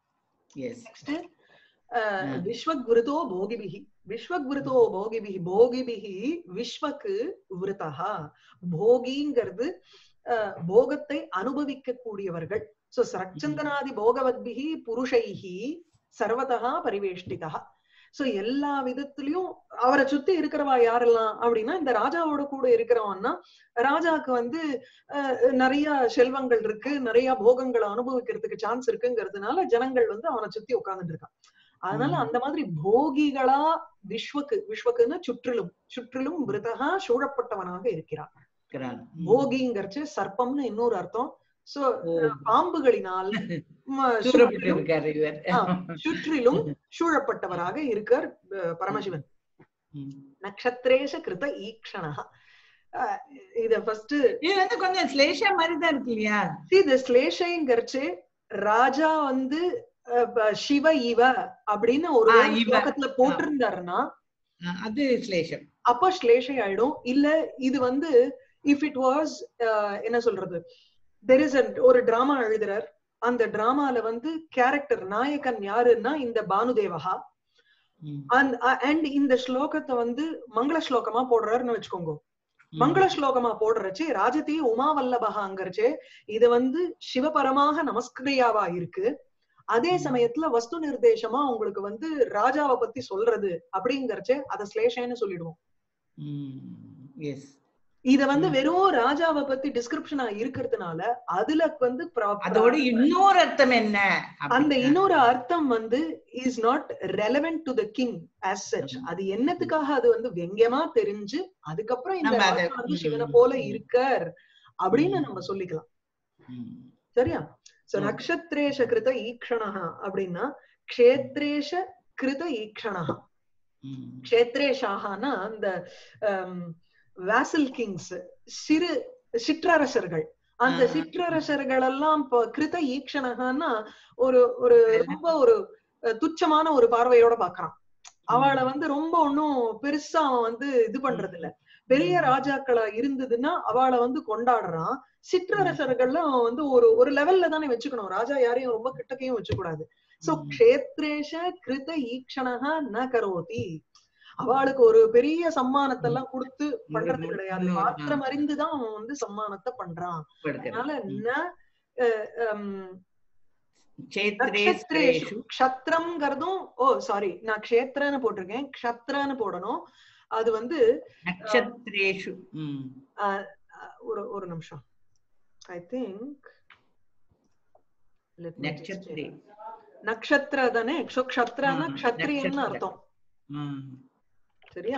[SPEAKER 1] எஸ்
[SPEAKER 2] நெக்ஸ்ட்
[SPEAKER 1] ம்.
[SPEAKER 2] விஸ்வக்விருதோ போகிபிகி விஸ்வக்விருதோ போகிபிகி போகிபிகி விஸ்வக்கு விருதா போகிங்கிறது அஹ், போகத்தை அனுபவிக்க கூடியவர்கள் சோ சரச்சந்தனாதி போகவத்பிகி புருஷைஹி சர்வதா பரிவேஷ்டிதா சோ எல்லா விதத்திலயும் அவரை சுத்தி இருக்கிறவா யாரெல்லாம் அப்படின்னா இந்த ராஜாவோட கூட இருக்கிறவன்னா ராஜாக்கு வந்து அஹ், நிறைய செல்வங்கள் இருக்கு நிறைய போகங்களை அனுபவிக்கிறதுக்கு சான்ஸ் இருக்குங்கிறதுனால ஜனங்கள் வந்து அவனை சுத்தி உட்கார்ந்துட்டு இருக்கான் அதனால
[SPEAKER 1] ம்.
[SPEAKER 2] அந்த மாதிரி போகிகளா விஸ்வக்கு விஸ்வக்குன்னு சுற்றிலும் சுற்றிலும் விருதகா சூழப்பட்டவனாக இருக்கிறான்
[SPEAKER 1] இருக்கிறான். ம்.
[SPEAKER 2] போகிங்கிறச்சு சர்ப்பம்னு இன்னொரு அர்த்தம் சோ
[SPEAKER 1] ஓ.
[SPEAKER 2] பாம்புகளினால் ம,
[SPEAKER 1] சூழப்பட்டு
[SPEAKER 2] சுற்றிலும்
[SPEAKER 1] இருக்காரு இவர்
[SPEAKER 2] ஆ. சுற்றிலும் சூழப்பட்டவராக இருக்கார் அஹ், பரமசிவன்
[SPEAKER 1] ம்.
[SPEAKER 2] நக்ஷத்ரேஷ கிருத ஈக்ஷணா அஹ், இத ஃபர்ஸ்ட்
[SPEAKER 1] இது வந்து கொஞ்சம் ஸ்லேஷா மாதிரி தான் இருக்கு இல்லையா
[SPEAKER 2] இது ஸ்லேஷைங்கிறச்சு ராஜா வந்து அஹ், ப- சிவ இவ அப்படின்னு ஒரு
[SPEAKER 1] ஆ, இவ.
[SPEAKER 2] ஸ்லோகத்துல போட்டிருந்தாருன்னா
[SPEAKER 1] அஹ் அது ஸ்லேஷம்
[SPEAKER 2] அப்ப ஸ்லேஷை ஆயிடும் இல்ல இது வந்து இஃப் இட் வாஸ் என்ன சொல்றது தெர் இஸ் ஒரு டிராமா எழுதுறார் அந்த டிராமால வந்து கேரக்டர் நாயகன் யாருன்னா இந்த பானுதேவகா
[SPEAKER 1] ம்.
[SPEAKER 2] அண்ட் இந்த ஸ்லோகத்தை வந்து மங்கள ஸ்லோகமா போடுறாருன்னு வச்சுக்கோங்க
[SPEAKER 1] ம்.
[SPEAKER 2] மங்கள ஸ்லோகமா போடுறச்சு ராஜதி உமாவல்லபகாங்கிறச்சு இது வந்து சிவபரமாக நமஸ்கிரியாவா இருக்கு அதே
[SPEAKER 1] ம்.
[SPEAKER 2] சமயத்துல வஸ்து நிர்தேசமா உங்களுக்கு வந்து ராஜாவை பத்தி சொல்றது அப்படிங்கறச்சு அத ஸ்லேஷன்னு சொல்லிடுவோம்
[SPEAKER 1] எஸ்
[SPEAKER 2] இத வந்து
[SPEAKER 1] ம்.
[SPEAKER 2] வெறும் ராஜாவை பத்தி டிஸ்கிரிப்ஷனா இருக்கிறதுனால அதுல வந்து pro-
[SPEAKER 1] அதோட இன்னொரு அர்த்தம் என்ன
[SPEAKER 2] அந்த
[SPEAKER 1] அப்படின்னா,
[SPEAKER 2] இன்னொரு அர்த்தம் வந்து is not relevant to the king as such
[SPEAKER 1] ம்.
[SPEAKER 2] அது என்னத்துக்காக அது வந்து வெங்கியமா தெரிஞ்சு அதுக்கப்புறம் இந்த
[SPEAKER 1] நம்ம அத-
[SPEAKER 2] ராஜா வந்து
[SPEAKER 1] ம்,
[SPEAKER 2] சிவனை
[SPEAKER 1] ம்,
[SPEAKER 2] போல
[SPEAKER 1] ம்.
[SPEAKER 2] இருக்கார் அப்படின்னு
[SPEAKER 1] ம்.
[SPEAKER 2] நம்ம சொல்லிக்கலாம்
[SPEAKER 1] ம்.
[SPEAKER 2] சரியா சோ
[SPEAKER 1] ம்.
[SPEAKER 2] நக்ஷத்ரேஷ கிருத ஈக்ஷணः அப்படின்னா க்ஷேத்ரேஷ கிருத ஈக்ஷணः
[SPEAKER 1] ம்.
[SPEAKER 2] க்ஷேத்ரேஷாகனா அந்த வேசல் கிங்ஸ் சிறு சிற்றரசர்கள் அந்த
[SPEAKER 1] ஆ.
[SPEAKER 2] சிற்றரசர்கள் எல்லாம் இப்ப கிருத ஈக்ஷணகன்னா ஒரு ஒரு ரொம்ப ஒரு அஹ், துச்சமான ஒரு பார்வையோட பாக்குறான் அவளை வந்து ரொம்ப ஒன்னும் பெருசா அவன் வந்து இது பண்றது இல்ல பெரிய
[SPEAKER 1] ம்.
[SPEAKER 2] ராஜாக்களா இருந்ததுன்னா அவளை வந்து கொண்டாடுறான் சிற்றரசர்கள்ல அவன் வந்து ஒரு ஒரு லெவல்ல தானே வச்சுக்கணும் ராஜா யாரையும் ரொம்ப கிட்டக்கையும் வச்சுக்கூடாது சோ
[SPEAKER 1] ம்.
[SPEAKER 2] க்ஷேத்ரேஷ கிருத ஈக்ஷணக ந கரோதி அவளுக்கு ஒரு பெரிய சம்மானத்தை எல்லாம் கொடுத்து பண்றது
[SPEAKER 1] ஒரு-
[SPEAKER 2] கிடையாது
[SPEAKER 1] ஒரு-
[SPEAKER 2] பாத்திரம் அறிந்துதான் அவன் வந்து சம்மானத்தை பண்றான்
[SPEAKER 1] படுக்கிறது.
[SPEAKER 2] அதனால
[SPEAKER 1] ம்.
[SPEAKER 2] ந அஹ், ஹம்,
[SPEAKER 1] க்ஷேத்ரே
[SPEAKER 2] நக்ஷத்ரேஷு
[SPEAKER 1] ஸ்ரேஷு.
[SPEAKER 2] க்ஷத்ரம்ங்கிறதும் ஓ சாரி நான் க்ஷேத்ரன்னு போட்டிருக்கேன் க்ஷத்ரன்னு போடணும் அது வந்து
[SPEAKER 1] நக்ஷத்ரேஷு ம்.
[SPEAKER 2] அஹ், ஒரு ஒரு நிமிஷம் ஐ திங்க்
[SPEAKER 1] நக்ஷத்ரே
[SPEAKER 2] நக்ஷத்ர தானே க்ஷோ க்ஷத்ரன்னா
[SPEAKER 1] ஆ,
[SPEAKER 2] க்ஷத்ரியன்னு
[SPEAKER 1] நக்ஷத்ர.
[SPEAKER 2] அர்த்தம்
[SPEAKER 1] ம்.
[SPEAKER 2] சரியா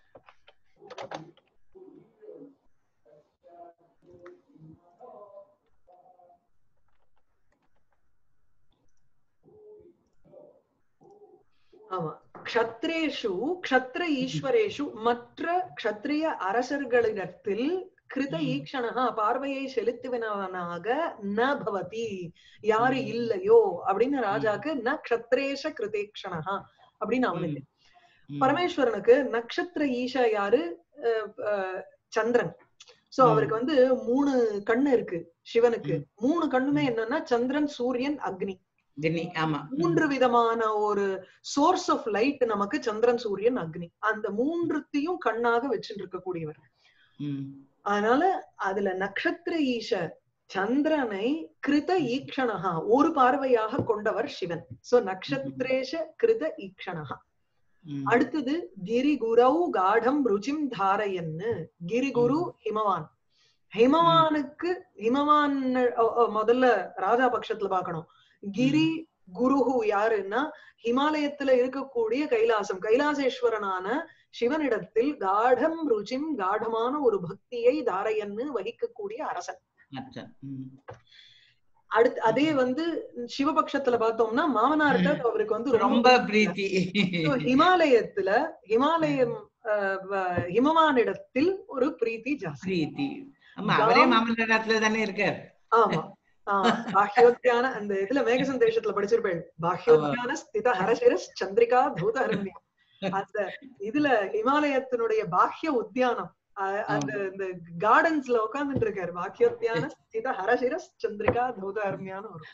[SPEAKER 2] ஆமா க்ஷத்ரேஷு க்ஷத்ர ஈஸ்வரேஷு மற்ற க்ஷத்ரிய அரசர்களிடத்தில் கிருத
[SPEAKER 1] ம்.
[SPEAKER 2] ஈக்ஷணா பார்வையை செலுத்துவனாக ந பவதி யாரு
[SPEAKER 1] ம்.
[SPEAKER 2] இல்லையோ அப்படின்னு ராஜாக்கு ந க்ஷத்ரேஷ கிருதேக்ஷணா அப்படின்னு அவனுக்கு
[SPEAKER 1] ம்.
[SPEAKER 2] பரமேஸ்வரனுக்கு நட்சத்திர ஈஷா யாரு அஹ், அஹ், சந்திரன் சோ
[SPEAKER 1] ம்.
[SPEAKER 2] அவருக்கு வந்து மூணு கண்ணு இருக்கு சிவனுக்கு
[SPEAKER 1] ம்.
[SPEAKER 2] மூணு கண்ணுமே
[SPEAKER 1] ம்.
[SPEAKER 2] என்னன்னா சந்திரன் சூரியன் அக்னி
[SPEAKER 1] தினி ஆமா ம்.
[SPEAKER 2] மூன்று விதமான ஒரு சோர்ஸ் ஆஃப் லைட் நமக்கு சந்திரன் சூரியன் அக்னி அந்த மூன்றுத்தையும் கண்ணாக வச்சுட்டு இருக்கக்கூடியவர்
[SPEAKER 1] ம்.
[SPEAKER 2] அதனால அதுல நட்சத்திர ஈஷ சந்திரனை கிருத ஈக்ஷணஹா ஒரு பார்வையாக கொண்டவர் சிவன் சோ நக்ஷத்ரேஷ கிருத ஈக்ஷணஹா
[SPEAKER 1] ம்.
[SPEAKER 2] அடுத்தது கிரிகுரௌ காடம் ருச்சிம் தாரயன்னு கிரிகுரு ஹிமவான் ஹிமவானுக்கு ஹிமவான் அஹ், அஹ், முதல்ல ராஜா பட்சத்துல பார்க்கணும் கிரி குருஹு யாருன்னா ஹிமாலயத்துல இருக்கக்கூடிய கைலாசம் கைலாசேஸ்வரனான சிவனிடத்தில் காடம் ருச்சிம் காடமான ஒரு பக்தியை தாரையன்னு வகிக்கக்கூடிய அரசன்
[SPEAKER 1] அச்சா. ம்.
[SPEAKER 2] அடுத்து அதே வந்து சிவபக்ஷத்துல பார்த்தோம்னா மாமனார்ட்ட அவருக்கு வந்து
[SPEAKER 1] ரொம்ப பிரீத்தி
[SPEAKER 2] So, ஹிமாலயத்துல ஹிமாலயம் அஹ், வ- ஹிமவானிடத்தில் ஒரு பிரீத்தி ஜாஸ்தி
[SPEAKER 1] பிரீத்தி ஆமா அவரே மாமல்லபுரத்துல தானே இருக்கார்
[SPEAKER 2] ஆமா ஆஹ், பாஹ்யோத்யான அந்த இதுல மேகசன் தேசத்துல படிச்சிருப்பேன் பாஹ்யோத்யான ஸ்தித ஹரசிரஸ் சந்திரிகா தூதஹரண்யம் அந்த இதுல ஹிமாலயத்தினுடைய பாஹ்ய உத்தியானம் அஹ், அந்த இந்த கார்டன்ஸ்ல உட்கார்ந்துட்டு இருக்காரு பாஹ்யோத்யான ஸ்தித ஹரசிரஸ் சந்திரிகா தூதஹரண்யான்னு வரும்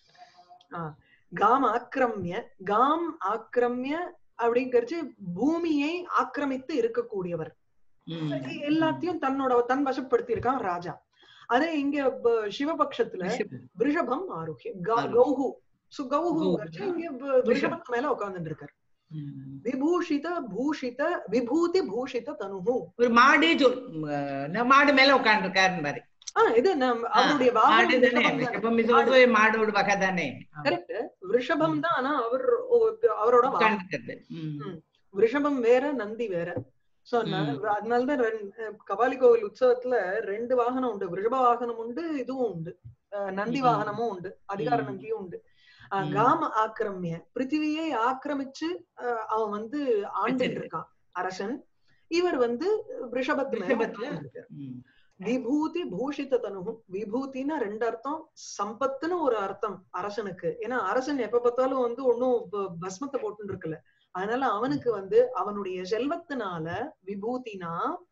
[SPEAKER 2] ஆஹ், காம் ஆக்கிரமிய காம் ஆக்கிரமிய அப்படிங்கறது பூமியை ஆக்கிரமித்து இருக்கக்கூடியவர்
[SPEAKER 1] ம்.
[SPEAKER 2] எல்லாத்தையும் தன்னோட தன் வசப்படுத்தி இருக்கான் ராஜா அதே இங்க ப- சிவபக்ஷத்துல ரிஷபம் ஆரோக்கிய
[SPEAKER 1] ஆரோக்கியம்.
[SPEAKER 2] கௌஹு சோ கௌஹு
[SPEAKER 1] கௌஹு.
[SPEAKER 2] இங்க வ- ரிஷபத்து மேல உட்கார்ந்துட்டு இருக்காரு
[SPEAKER 1] ம்.
[SPEAKER 2] விபூஷித பூஷித விபூதி பூஷித தனுஹு
[SPEAKER 1] ஒரு மாடு சொல் அஹ் நான் மாடு மேல உட்கார்ந்து மாதிரி
[SPEAKER 2] ஆஹ் இது நம்- அவருடைய
[SPEAKER 1] மாடு
[SPEAKER 2] வாகனம்
[SPEAKER 1] தானே
[SPEAKER 2] ரிஷபம் தானே.
[SPEAKER 1] ரிஷபம் இது ஒரு மாடோட வகை தானே
[SPEAKER 2] Correct. ரிஷபம் தான் ஆனா அவர் ஓ- அவரோட வாகனம்.
[SPEAKER 1] உட்கார்ந்துக்கிறது ம்.
[SPEAKER 2] ம். ரிஷபம் வேற நந்தி வேற சோ
[SPEAKER 1] ம்.
[SPEAKER 2] அதனாலதான் ரெண்- அஹ் கபாலி கோவில் உற்சவத்துல ரெண்டு வாகனம் உண்டு ரிஷப வாகனம் உண்டு இதுவும் உண்டு அஹ் நந்தி
[SPEAKER 1] ம்.
[SPEAKER 2] வாகனமும் உண்டு அதிகார
[SPEAKER 1] ம்.
[SPEAKER 2] நந்தியும் உண்டு அஹ்
[SPEAKER 1] ம்.
[SPEAKER 2] காம ஆக்கிரமிய பிருத்திவியை ஆக்கிரமிச்சு அஹ் அவன் வந்து ஆண்டு
[SPEAKER 1] வச்சிருக்கு.
[SPEAKER 2] இருக்கான் அரசன் இவர் வந்து ரிஷபத்து மேல
[SPEAKER 1] ரிஷபத்துல?
[SPEAKER 2] உட்கார்ந்திருக்காரு.
[SPEAKER 1] ம்.
[SPEAKER 2] விபூதி பூஷித தனுகும் விபூதினா ரெண்டு அர்த்தம் சம்பத்துன்னு ஒரு அர்த்தம் அரசனுக்கு ஏன்னா அரசன் எப்ப பார்த்தாலும் வந்து ஒன்னும் ப- பஸ்மத்தை போட்டு இருக்குல்ல அதனால அவனுக்கு வந்து அவனுடைய செல்வத்தினால விபூதினா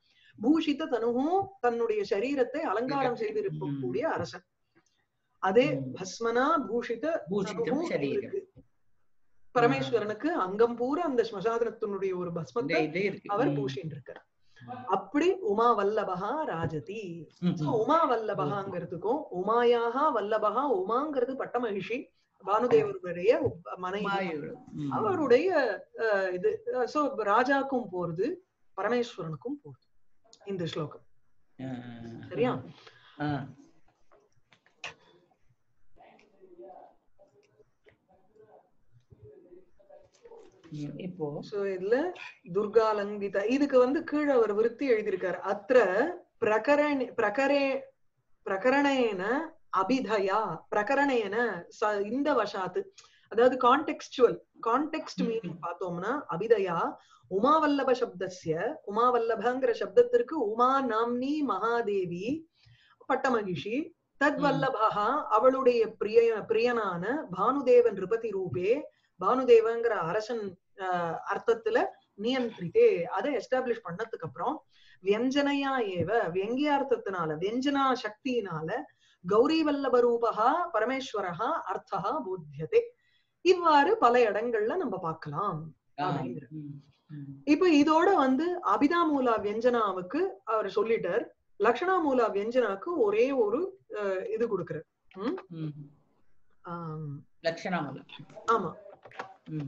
[SPEAKER 2] பூஷித தனுகும் தன்னுடைய சரீரத்தை அலங்காரம் செய்திருக்கக்கூடிய அரசன் அதே
[SPEAKER 1] ம்.
[SPEAKER 2] பஸ்மனா பூஷித
[SPEAKER 1] பூஷிதம்
[SPEAKER 2] தனுகும்
[SPEAKER 1] சரீரம்
[SPEAKER 2] இருக்கு. பரமேஸ்வரனுக்கு அங்கம் பூரா அந்த ஸ்மசாதனத்தினுடைய ஒரு
[SPEAKER 1] இந்த
[SPEAKER 2] பஸ்மத்தை
[SPEAKER 1] இது இருக்கு
[SPEAKER 2] அவர்
[SPEAKER 1] ம்.
[SPEAKER 2] பூஷின்னு இருக்கார் அப்படி உமா வல்லபகா ராஜதி
[SPEAKER 1] ம்.
[SPEAKER 2] So, உமா வல்லபகாங்கிறதுக்கும் உமாயாக வல்லபகா உமாங்கிறது பட்டமகிஷி பானுதேவருடைய மனைவி
[SPEAKER 1] மாயோடு. ம்.
[SPEAKER 2] அவருடைய அஹ், இது சோ ராஜாக்கும் போறது பரமேஸ்வரனுக்கும் போறது இந்த ஸ்லோகம்
[SPEAKER 1] ஆ.
[SPEAKER 2] சரியா?
[SPEAKER 1] ஆ. ம், இப்போ
[SPEAKER 2] சோ இதுல துர்காலங்கித இதுக்கு வந்து கீழே அவர் விருத்தி எழுதியிருக்காரு அத்திர பிரகரண பிரகரே பிரகரணேன அபிதயா பிரகரணேன ச- இந்த வசாத்து அதாவது கான்டெக்ஸ்டுவல் கான்டெக்ஸ்ட் மீனிங் பார்த்தோம்னா அபிதயா உமாவல்லப சப்தஸ்ய உமாவல்லபங்கிற சப்தத்திற்கு உமா நாம்னி மகாதேவி பட்டமகிஷி தத்வல்லபா அவளுடைய பிரிய பிரியனான பானுதேவ நிருபதி ரூபே பானுதேவங்கிற அரசன் ஆஹ், அர்த்தத்துல நியந்திரித்தே அதை எஸ்டாப்ளிஷ் பண்ணதுக்கு அப்புறம் வியஞ்சனையா ஏவ வியங்கியார்த்தத்தினால வியஞ்சனா சக்தியினால கௌரி வல்லப ரூபகா பரமேஸ்வரஹா அர்த்தா போத்தியதே இவ்வாறு பல இடங்கள்ல நம்ம பார்க்கலாம்
[SPEAKER 1] ஆ.
[SPEAKER 2] அப்படிங்கிற.
[SPEAKER 1] ம். ம்.
[SPEAKER 2] இப்ப இதோட வந்து அபிதாமூலா வியஞ்சனாவுக்கு அவர் சொல்லிட்டார் லக்ஷணாமூலா வியஞ்சனாக்கு ஒரே ஒரு அஹ், இது கொடுக்கிறார்
[SPEAKER 1] ம்.
[SPEAKER 2] ஆம்,
[SPEAKER 1] லட்சணாமலம்
[SPEAKER 2] ஆமா
[SPEAKER 1] ம்.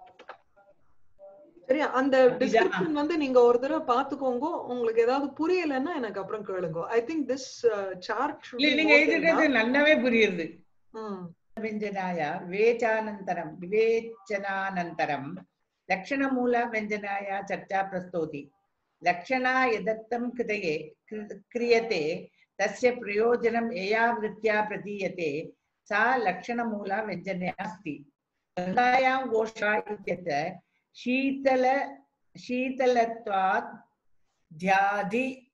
[SPEAKER 2] சரியா அந்த
[SPEAKER 1] அபிதா-
[SPEAKER 2] டிஸ்கிரிப்ஷன் வந்து நீங்க ஒரு தடவை பாத்துக்கோங்க உங்களுக்கு ஏதாவது புரியலைன்னா எனக்கு அப்புறம் கேளுங்க ஐ திங்க் திஸ் சார்ட்
[SPEAKER 1] இல்ல நீங்க எழுதிருக்கிறது நல்லாவே புரியுது
[SPEAKER 2] ம்
[SPEAKER 1] व्यञ्जनाय विवेचानन्तरं विवेचनानन्तरं लक्षणमूलव्यञ्जनाय चर्चा प्रस्तौति लक्षणा यदर्थं कृतये कृ- क्रियते तस्य प्रयोजनं यया वृत्त्या प्रतीयते सा लक्षणमूला व्यञ्जना अस्ति गङ्गायां गोष्ठा इत्यत्र शीतल शीतलत्वात् ध्यादि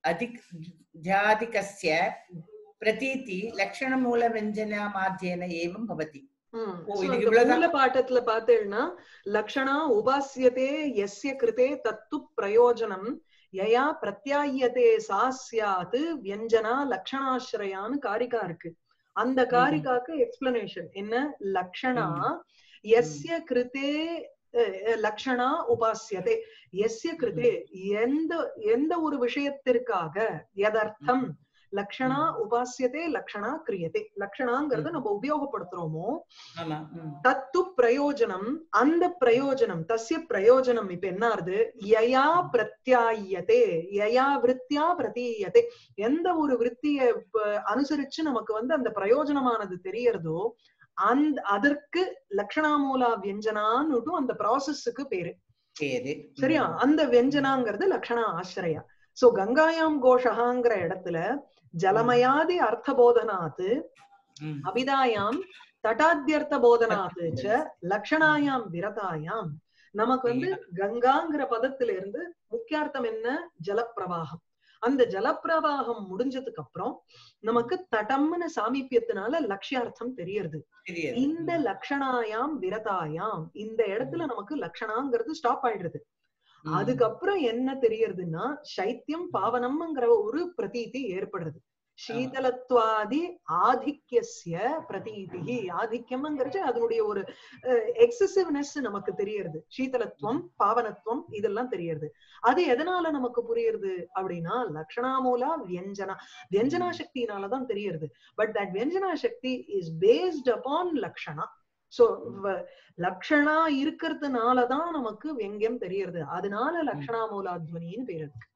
[SPEAKER 1] अधिक ध्यादिकस्य प्रतीति लक्षणमूलव्यञ्जनामाध्येन एवं भवति
[SPEAKER 2] ம்.
[SPEAKER 1] ஓ,
[SPEAKER 2] So,
[SPEAKER 1] இது
[SPEAKER 2] அந்த
[SPEAKER 1] இவ்வளவுதான்.
[SPEAKER 2] மூல பாட்டத்துல பார்த்தேன்னா லக்ஷணா உபாசியதே எஸ்ய கிருதே தத்து பிரயோஜனம் யயா பிரத்யாயத்தே சா ஸ்யாத் வியஞ்சனா லக்ஷணாசிரயான்னு காரிகா இருக்கு அந்த காரிகாக்கு எக்ஸ்பிளனேஷன் என்ன லக்ஷணா எஸ்ய கிருதே அஹ், அஹ், லக்ஷணா உபாசியதே எஸ்ய கிருதே எந்த எந்த ஒரு விஷயத்திற்காக எதர்த்தம் லக்ஷணா உபாசியதே லக்ஷணா கிரியதே லக்ஷணாங்கிறத நம்ம உபயோகப்படுத்துறோமோ
[SPEAKER 1] ஆமா ம்.
[SPEAKER 2] தத்து பிரயோஜனம் அந்த பிரயோஜனம் தஸ்ய பிரயோஜனம் இப்ப என்ன ஆறுது யயா பிரத்யாயத்தே யயா விருத்தியா பிரதீயத்தே எந்த ஒரு விருத்திய ப- அனுசரிச்சு நமக்கு வந்து அந்த பிரயோஜனமானது தெரியறதோ அந்த அதற்கு லக்ஷணாமூலா வியஞ்சனான்னு அந்த ப்ராசஸ்க்கு பேரு
[SPEAKER 1] சரி
[SPEAKER 2] சரியா அந்த வியஞ்சனாங்கிறது லக்ஷணா ஆசிரயா சோ கங்காயாம் கோஷகாங்கிற இடத்துல ஜலமயாதி அர்த்தபோதனாத்து
[SPEAKER 1] ம்.
[SPEAKER 2] அபிதாயாம் தட்டாத்தியர்த்த போதனாத்து ச லக்ஷணாயாம் விரதாயாம் நமக்கு வந்து கங்காங்கிற பதத்துல இருந்து முக்கியார்த்தம் என்ன ஜலப்பிரவாகம் அந்த ஜலப்பிரவாகம் முடிஞ்சதுக்கு அப்புறம் நமக்கு தடம்னு சாமீபியத்தினால லட்சியார்த்தம் தெரியறது
[SPEAKER 1] தெரியாது
[SPEAKER 2] இந்த லக்ஷணாயாம் விரதாயாம் இந்த இடத்துல நமக்கு லக்ஷணாங்கிறது ஸ்டாப் ஆயிடுறது
[SPEAKER 1] ம்.
[SPEAKER 2] அதுக்கப்புறம் என்ன தெரியறதுன்னா சைத்தியம் பாவனம்ங்கிற ஒரு பிரதீதி ஏற்படுறது சீதலத்வாதி ஆதிக்கியஸ்ய பிரதீதி ஆதிக்கியம்ங்கிறது அதனுடைய ஒரு எக்ஸசிவ்னஸ் நமக்கு தெரியறது சீதலத்துவம் பாவனத்துவம் இதெல்லாம் தெரியறது அது எதனால நமக்கு புரியுறது அப்படின்னா லக்ஷணாமூலா வியஞ்சனா வியஞ்சனா சக்தியினாலதான் தெரியறது but that vyanjana shakti is based upon lakshana so லக்ஷணா இருக்கிறதுனாலதான் நமக்கு வெங்கியம் தெரியறது அதனால லக்ஷணாமூலாத்வனின்னு பேர் இருக்கு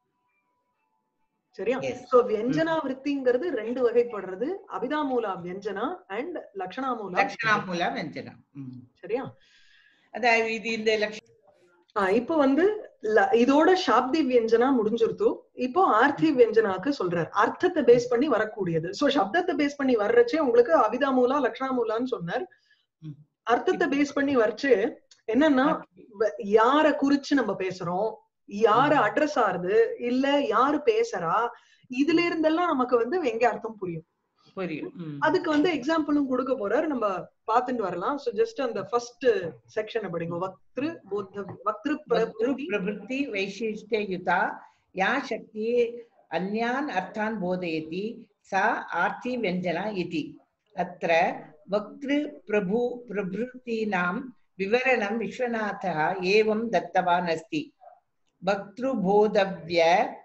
[SPEAKER 2] சரியா
[SPEAKER 1] Yes.
[SPEAKER 2] சோ வியஞ்சனா விற்த்திங்கிறது ரெண்டு வகைப்படுறது அபிதாமூலா வியஞ்சனா அண்ட் லக்ஷணாமூலா
[SPEAKER 1] லக்ஷணாமூல வெஞ்சனம் ம்.
[SPEAKER 2] சரியா
[SPEAKER 1] அதாவது இது இந்த லட்ச
[SPEAKER 2] ஆஹ் இப்போ வந்து ல- இதோட சாப்தி வியஞ்சனா முடிஞ்சிருத்து இப்போ ஆர்த்தி வியஞ்சனாக்கு சொல்றார் அர்த்தத்தை பேஸ் பண்ணி வரக்கூடியது சோ சப்தத்தை பேஸ் பண்ணி வர்றச்சே உங்களுக்கு அபிதாமூலா லக்ஷணாமூலான்னு சொன்னார்
[SPEAKER 1] ம்.
[SPEAKER 2] அர்த்தத்தை பேஸ் பண்ணி வர்ச்சு என்னன்னா வ- யார குறிச்சு நம்ம பேசுறோம் யார அட்ரஸ் ஆறுது இல்ல யாரு பேசுறா இதுல இருந்தெல்லாம் நமக்கு வந்து வெங்க அர்த்தம் புரியும்
[SPEAKER 1] புரியும் ம்.
[SPEAKER 2] அதுக்கு வந்து எக்ஸாம்பிளும் கொடுக்க போறாரு நம்ம பாத்துட்டு வரலாம் சோ ஜஸ்ட் அந்த ஃபர்ஸ்ட் செக்ஷன் படிங்க வக்திரு போத்த வக்திரு
[SPEAKER 1] वक्तृ
[SPEAKER 2] பிரபுதி
[SPEAKER 1] प्रवृत्ति वैशिष्ट्ययुता या शक्तिः अन्यान् अर्थान् बोधयति सा आर्ति व्यञ्जना इति अत्र वक्तृ प्रभु प्रभृतीनां विवरणं विश्वनाथः एवं दत्तवान् अस्ति वक्तृबोधव्य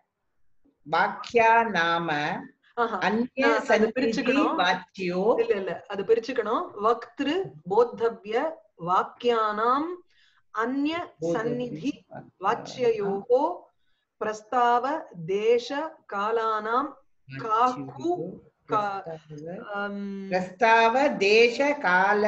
[SPEAKER 1] वाक्या नाम
[SPEAKER 2] ஆஹா
[SPEAKER 1] अन्य
[SPEAKER 2] நான் அதை
[SPEAKER 1] सन्निधि
[SPEAKER 2] பிரிச்சுக்கணும்.
[SPEAKER 1] वाच्यो
[SPEAKER 2] இல்ல இல்ல அது பிரிச்சுக்கணும் வக்திரு போத்தவ்ய வாக்கியானாம் அந்நிய சந்நிதி வாச்சியயோகோ பிரஸ்தாவ தேச காலானாம் காக்கு கா- ஆம்,
[SPEAKER 1] प्रस्ताव देश काल